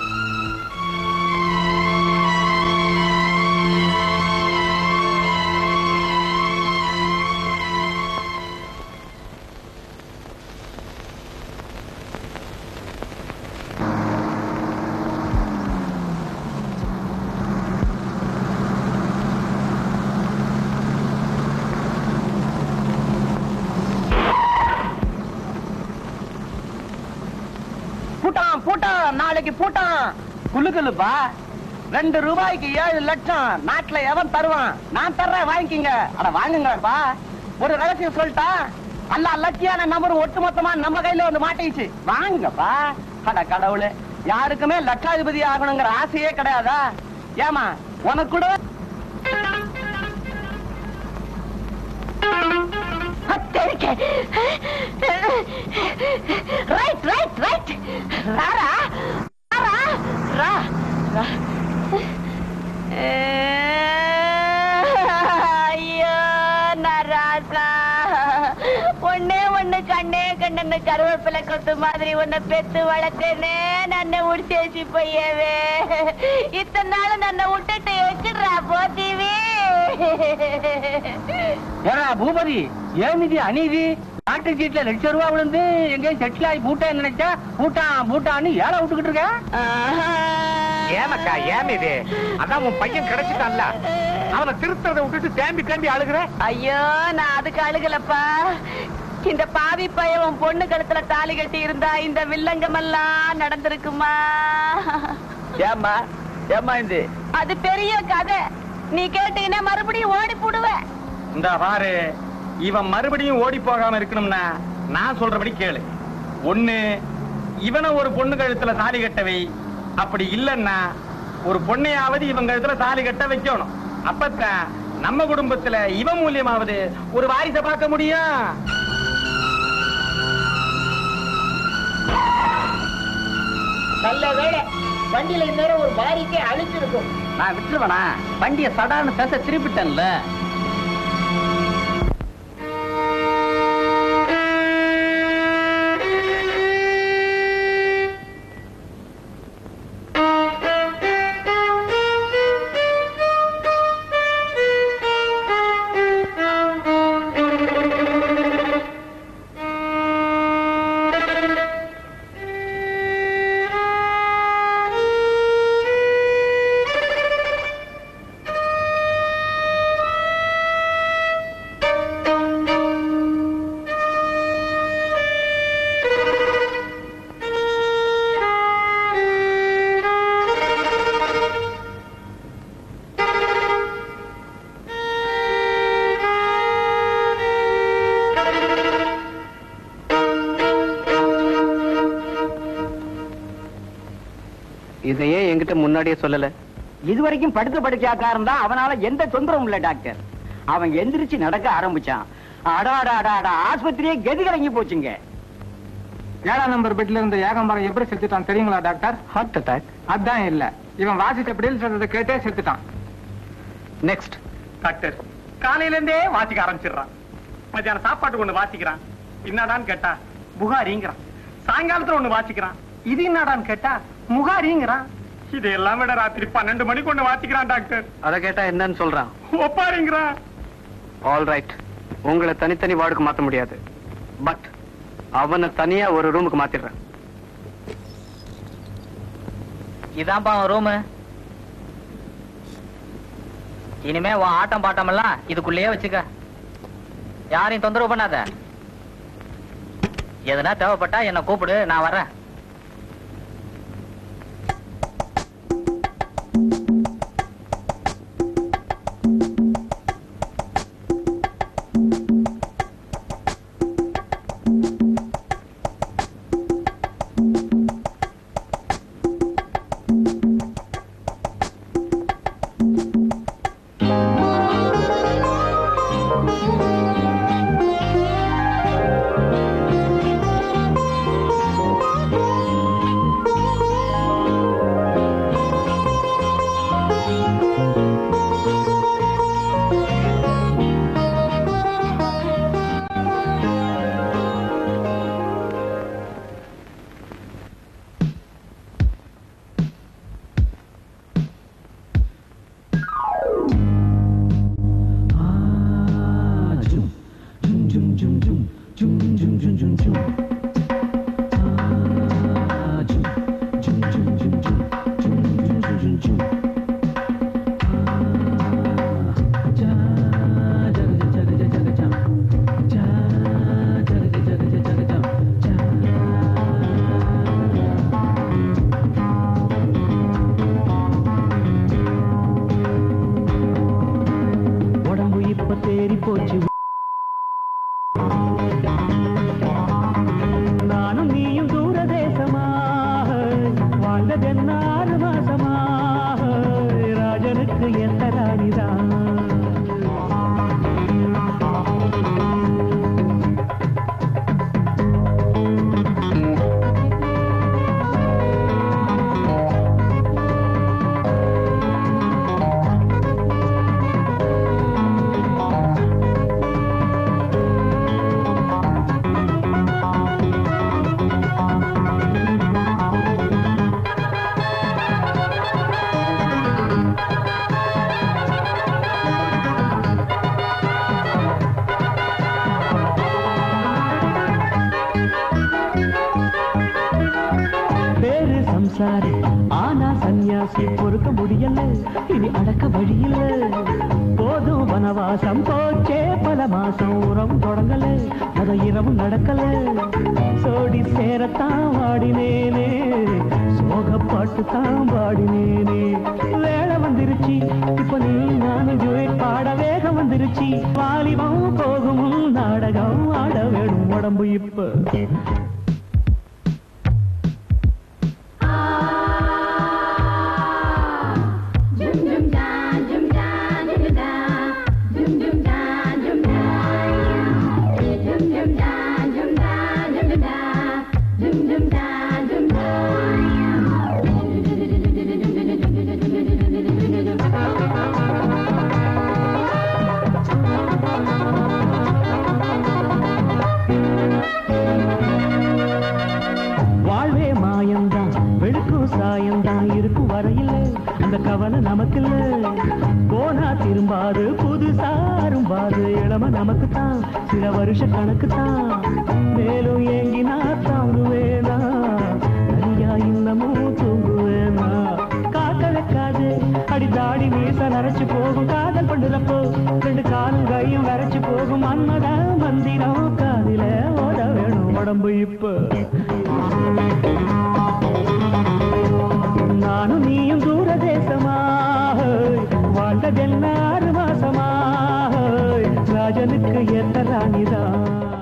பூட்டான் பூட்டான் நாளைக்கு பூட்டான் குழுக்கலுப்பா ரெண்டு ரூபாய்க்கு ஏழு லட்சம் நாட்டுல எவன் தருவான் நான் தர்றேன் வாங்கிக்கிங்க அட வாங்குங்கப்பா ஒரு ரகசியம் சொல்லிட்டா அல்ல லட்சியான நம்பர் ஒட்டு மொத்தமா நம்ம கையில வந்து மாட்டிச்சு வாங்குங்கப்பா அட கடவுளே யாருக்குமே லட்சாதிபதி ஆகணுங்கிற ஆசையே கிடையாதா ஏமா உனக்கு கூட ரைட் ரைட் ரைட் ராரா ராரா ரா ரா ஐயோ நராசா ஒண்ணே ஒண்ணு கண்ணே கண்ணன்னு கருவேப்பிலை கொத்து மாதிரி உன்னை பெத்து வளர்த்தேனே நன்னை உடிச்சேச்சு பையவே இத்தனை நாள் நன்னை விட்டுட்டு வச்சிடுறா போத்தீவி ஏடா பூபதி ஏன் இது அநீதி லாட்டரி சீட்ல லட்சம் ரூபா விழுந்து எங்கேயும் செட்டில் ஆகி பூட்டா நினைச்சா பூட்டான் பூட்டான்னு ஏழை விட்டுக்கிட்டு இருக்க ஏனக்கா ஏன் இது அதான் உன் பையன் கிடைச்சிட்டான்ல அவனை திருத்தறதை விட்டுட்டு தேம்பி தேம்பி அழுகுற ஐயோ நான் அதுக்கு அழுகலப்பா இந்த பாவி பையன் உன் பொண்ணு கழுத்துல தாலி கட்டி இருந்தா இந்த வில்லங்கம் எல்லாம் நடந்திருக்குமா ஏம்மா ஏம்மா இது அது பெரிய கதை நீ கேட்டீங்கன்னா மறுபடியும் ஓடி போடுவ இந்த பாரு இவன் மறுபடியும் ஓடி போகாம இருக்கணும்னா நான் சொல்றபடி கேளு ஒண்ணு இவனை ஒரு பொண்ணு கழுத்துல தாலி கட்டவை அப்படி இல்லைன்னா ஒரு பொண்ணையாவது இவன் கழுத்துல தாலி கட்ட வைக்கணும் அப்பத்தான் நம்ம குடும்பத்துல இவன் மூலியமாவது ஒரு வாரிசை பார்க்க முடியும் நல்ல வேலை வண்டியில இந்நேரம் ஒரு பாரிக்கே அழிச்சிருக்கும் நான் விட்டுருவேனா வண்டிய சடான்னு பேச திருப்பிட்டேன்ல இதையே என்கிட்ட முன்னாடியே சொல்லல இதுவரைக்கும் படுத்த படுக்கையாக்காரன் தான் அவனால எந்த தொந்தரவும் இல்ல டாக்டர் அவன் எந்திரிச்சு நடக்க ஆரம்பிச்சான் அடாடா அடாடா ஆஸ்பத்திரியே கதி கலங்கி போச்சுங்க ஏழாம் நம்பர் பெட்ல இருந்த ஏகம்பரம் எப்படி செத்துட்டான் தெரியுங்களா டாக்டர் ஹார்ட் அட்டாக் அதான் இல்ல இவன் வாசிச்ச பிடில் சொல்றதை கேட்டே செத்துட்டான் நெக்ஸ்ட் டாக்டர் காலையில இருந்தே வாசிக்க ஆரம்பிச்சிடுறான் மத்தியானம் சாப்பாட்டுக்கு ஒண்ணு வாசிக்கிறான் என்னடான்னு கேட்டா புகாரிங்கிறான் சாயங்காலத்துல ஒண்ணு வாசிக்கிறான் இது என்னடான்னு கேட்டா முகாரிங்கிறான் இது எல்லாம் விட ராத்திரி பன்னெண்டு மணிக்கு ஒண்ணு வாசிக்கிறான் டாக்டர் அத கேட்டா என்னன்னு சொல்றான் ஒப்பாரிங்கிறான் ஆல் ரைட் உங்களை தனித்தனி வார்டுக்கு மாத்த முடியாது பட் அவனை தனியா ஒரு ரூமுக்கு மாத்திடுறேன் இதான்ப்பா அவன் ரூமு இனிமே உன் ஆட்டம் பாட்டம் எல்லாம் இதுக்குள்ளேயே வச்சுக்க யாரையும் தொந்தரவு பண்ணாத எதுனா தேவைப்பட்டா என்ன கூப்பிடு நான் வரேன் தேறி போச்சு நானும் நீயும் தூர தேசமாக வாழ்ந்ததென்ன ஆறு மாசமாக ராஜனுக்கு எந்த ராணிதான் பேரு சம்சாரி ஆனா சந்நியாசி பொறுக்க முடியல இனி அடக்க வழியில்ல போதும் வனவாசம் போச்சே பல மாசம் உறவு தொடங்கல அத இரவு நடக்கல சோடி சேரத்தான் வாடினேனே சோகப்பாட்டு தான் பாடினேனே வேலை வந்துருச்சு இப்ப நீ நானும் ஜுவேட் பாட வேகம் வந்துருச்சு வாலிபம் போகும் நாடகம் ஆட வேணும் உடம்பு இப்ப வாழ்வே மாயம்தான் வெளுக்கும் சாயம்தான் இருக்கும் வரையில அந்த கவலை நமக்கு இல்ல போனா திரும்பாது புதுசா அரும்பாது இளம நமக்கு தான் சில வருஷ கணக்கு தான் மேலும் ஏங்கினா தாங்குவேனா தனியா இன்னமும் தூங்குவேனா காக்க வைக்காது அடி தாடி மீச நரைச்சு போகும் காதல் பண்ணுறப்போ ரெண்டு காலும் கையும் வரைச்சு போகும் மன்மத மந்திரம் காதில ஓட வேணும் உடம்பு இப்ப நானும் நீயும் தூர தேசமாக வாழ்ந்ததென்ன ஆறு மாசமாக ராஜனுக்கு எத்த ராணிதான்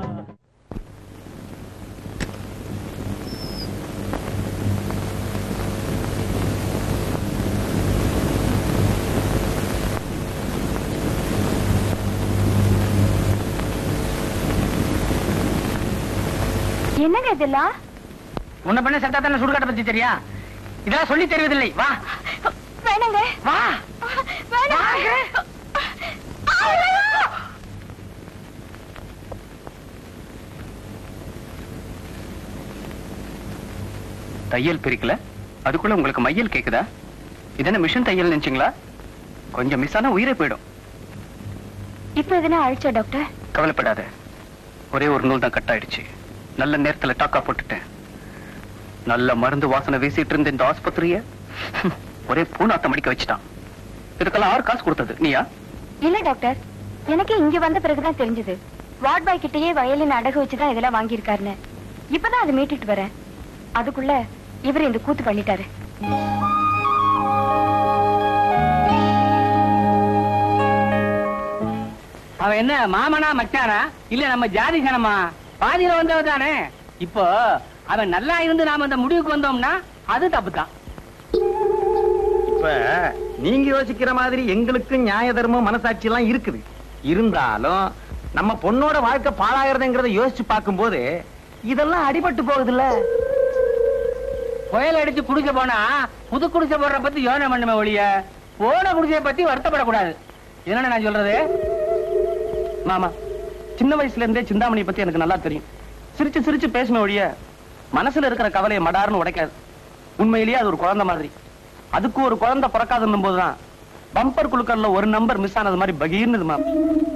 என்னங்க இதெல்லாம் உன்னை பண்ண சட்டா தானே சுடுகாட்டை பத்தி தெரியா இதெல்லாம் சொல்லி தெரிவதில்லை வா வேணாங்க வா வேணாங்க தையல் பிரிக்கல அதுக்குள்ள உங்களுக்கு மையல் கேக்குதா இதென்ன மிஷின் தையல் நினைச்சீங்களா கொஞ்சம் மிஸ் ஆனா உயிரே போயிடும் இப்ப எதுனா அழிச்சா டாக்டர் கவலைப்படாத ஒரே ஒரு நூல் தான் கட் ஆயிடுச்சு நல்ல நேரத்துல டாக்கா போட்டுட்டேன் நல்ல மருந்து வாசனை வீசிட்டு இருந்த இந்த ஆஸ்பத்திரிய ஒரே பூனாத்தம் அடிக்க வச்சுட்டான் இதுக்கெல்லாம் ஆறு காசு கொடுத்தது நீயா இல்ல டாக்டர் எனக்கு இங்க வந்த பிறகுதான் தெரிஞ்சது வார்ட் பாய் கிட்டயே வயலின் அடகு வச்சுதான் இதெல்லாம் வாங்கியிருக்காருன்னு இப்பதான் அதை மீட்டுட்டு வரேன் அதுக்குள்ள இவர் இந்த கூத்து பண்ணிட்டாரு அவன் என்ன மாமனா மச்சானா இல்ல நம்ம ஜாதி சனமா பாதியில வந்தவ தானே இப்போ அவன் நல்லா இருந்து நாம அந்த முடிவுக்கு வந்தோம்னா அது தப்பு தான் இப்ப நீங்க யோசிக்கிற மாதிரி எங்களுக்கு நியாய தர்மம் மனசாட்சி எல்லாம் இருக்குது இருந்தாலும் நம்ம பொண்ணோட வாழ்க்கை பாழாகிறதுங்கிறத யோசிச்சு பார்க்கும்போது இதெல்லாம் அடிபட்டு போகுதுல்ல புயல் அடிச்சு குடிச்ச போனா புது குடிசை போடுற பத்தி யோசனை பண்ணுமே ஒழிய போன குடிசையை பத்தி வருத்தப்படக்கூடாது என்னன்னு நான் சொல்றது மாமா சின்ன வயசுல இருந்தே சிந்தாமணியை பத்தி எனக்கு நல்லா தெரியும் சிரிச்சு சிரிச்சு பேசுன ஒழிய மனசுல இருக்கிற கவலையை மடார்னு உடைக்காது உண்மையிலேயே அது ஒரு குழந்தை மாதிரி அதுக்கு ஒரு குழந்தை பிறக்காதுன்னும் போதுதான் பம்பர் குழுக்கள்ல ஒரு நம்பர் மிஸ் ஆனது மாதிரி பகீர்னது மாமா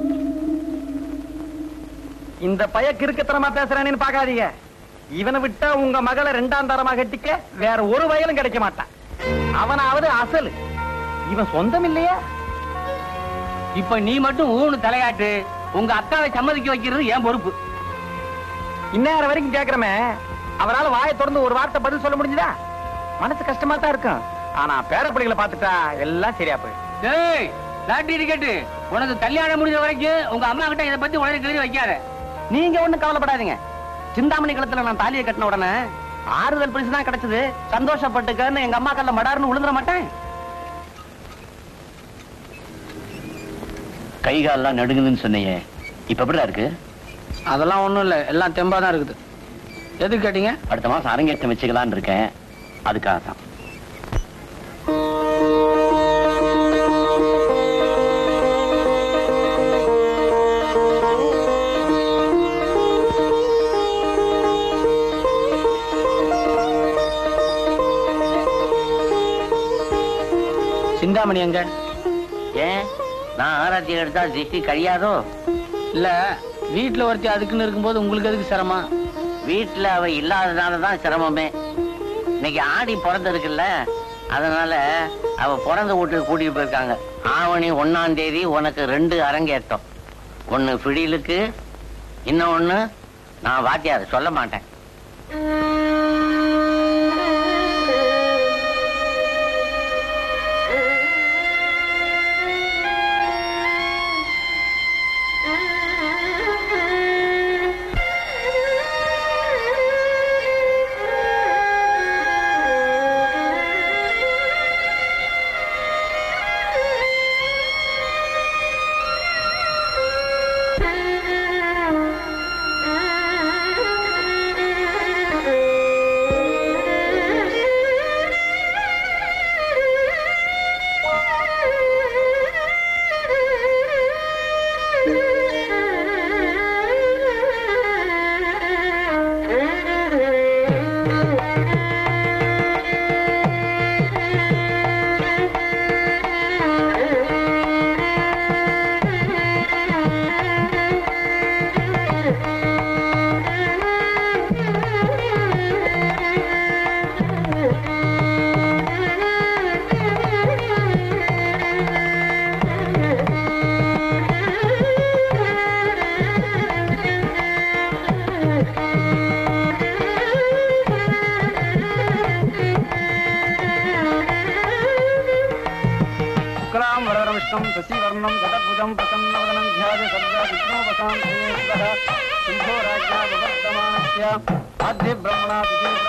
இந்த பய கிறுக்கத்தனமா பேசுறானேன்னு பாக்காதீங்க இவனை விட்டா உங்க மகளை ரெண்டாம் தரமா கட்டிக்க வேற ஒரு வயலும் கிடைக்க மாட்டான் அவனாவது அசலு இவன் சொந்தம் இல்லையா இப்ப நீ மட்டும் ஊனு தலையாட்டு உங்க அக்காவை சம்மதிக்க வைக்கிறது என் பொறுப்பு இந்நேரம் வரைக்கும் கேக்குறமே அவரால வாயை திறந்து ஒரு வார்த்தை பதில் சொல்ல முடிஞ்சுதா மனசு கஷ்டமா தான் இருக்கும் ஆனா பேரப்பிள்ளைகளை பார்த்துட்டா எல்லாம் சரியா போயிடும் டேய் லாட்டரி டிக்கெட் உனக்கு கல்யாணம் முடிஞ்ச வரைக்கும் உங்க அம்மா கிட்ட இதை பத்தி உடனே எழுதி வைக்காத நீங்க ஒண்ணும் கவலைப்படாதீங்க சிந்தாமணி களத்துல நான் தாலியை கட்டின உடனே ஆறுதல் பரிசு தான் கிடைச்சது சந்தோஷப்பட்டுக்கன்னு எங்க அம்மா கல்ல மடார்னு விழுந்துட மாட்டேன் கை கால்லாம் நடுங்குதுன்னு சொன்னீங்க இப்ப எப்படிடா இருக்கு அதெல்லாம் ஒண்ணும் இல்ல எல்லாம் தெம்பா தான் இருக்குது எதுக்கு கேட்டீங்க அடுத்த மாசம் அரங்கேற்றம் வச்சுக்கலாம்னு இருக்கேன் அதுக்காக தான் சிந்தாமணி எங்க ஏன் நான் ஆராய்ச்சி எடுத்தா திருஷ்டி கழியாதோ இல்ல வீட்டுல ஒருத்தி அதுக்குன்னு இருக்கும்போது உங்களுக்கு எதுக்கு சிரமம் வீட்டுல அவ இல்லாததால தான் சிரமமே இன்னைக்கு ஆடி பிறந்திருக்குல்ல அதனால அவ பிறந்த வீட்டுக்கு கூட்டிட்டு போயிருக்காங்க ஆவணி ஒண்ணாம் தேதி உனக்கு ரெண்டு அரங்கேற்றம் ஒண்ணு பிடிலுக்கு இன்னொன்னு நான் வாத்தியார் சொல்ல மாட்டேன் शुक्लां वरदविष्णं शशिवर्णं शतभुजं प्रसन्नवदनं ध्याय सर्वा विष्णोपसां श्रेयस्सः सिंहो राज्ञा विवर्तमानस्य आद्य ब्रह्मणा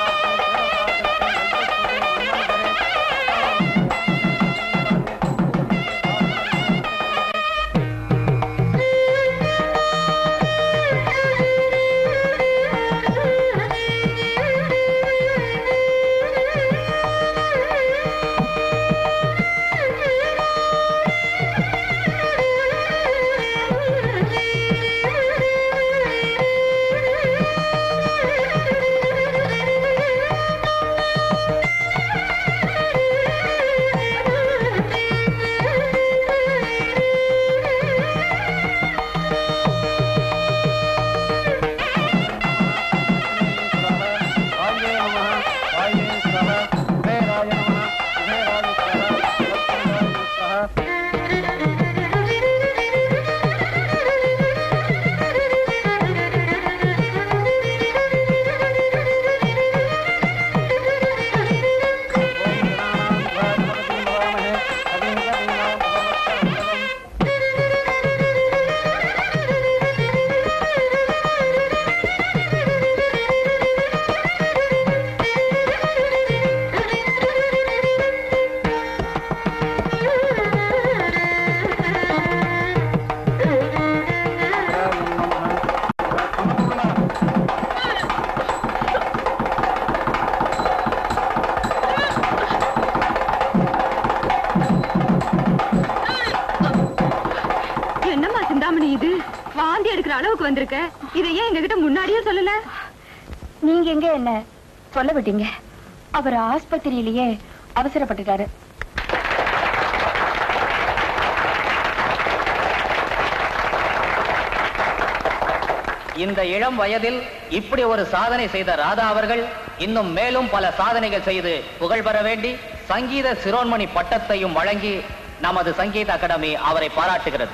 वाये नमः वाये स्वः कुबेराय नमः कुबेराय स्वः वक्रतुण्डाय स्वः என்னம்மா சிந்தாமணி இது வாந்தி எடுக்கிற அளவுக்கு வந்திருக்க இதை ஏன் எங்ககிட்ட முன்னாடியே சொல்லல நீங்க எங்க என்ன சொல்ல விட்டீங்க அவர் ஆஸ்பத்திரியிலேயே அவசரப்பட்டுட்டாரு இந்த இளம் வயதில் இப்படி ஒரு சாதனை செய்த ராதா அவர்கள் இன்னும் மேலும் பல சாதனைகள் செய்து புகழ் பெற வேண்டி சங்கீத சிரோன்மணி பட்டத்தையும் வழங்கி நமது சங்கீத அகாடமி அவரை பாராட்டுகிறது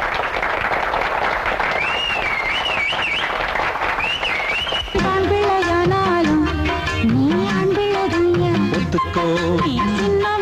விளையாட கோடி சின்ன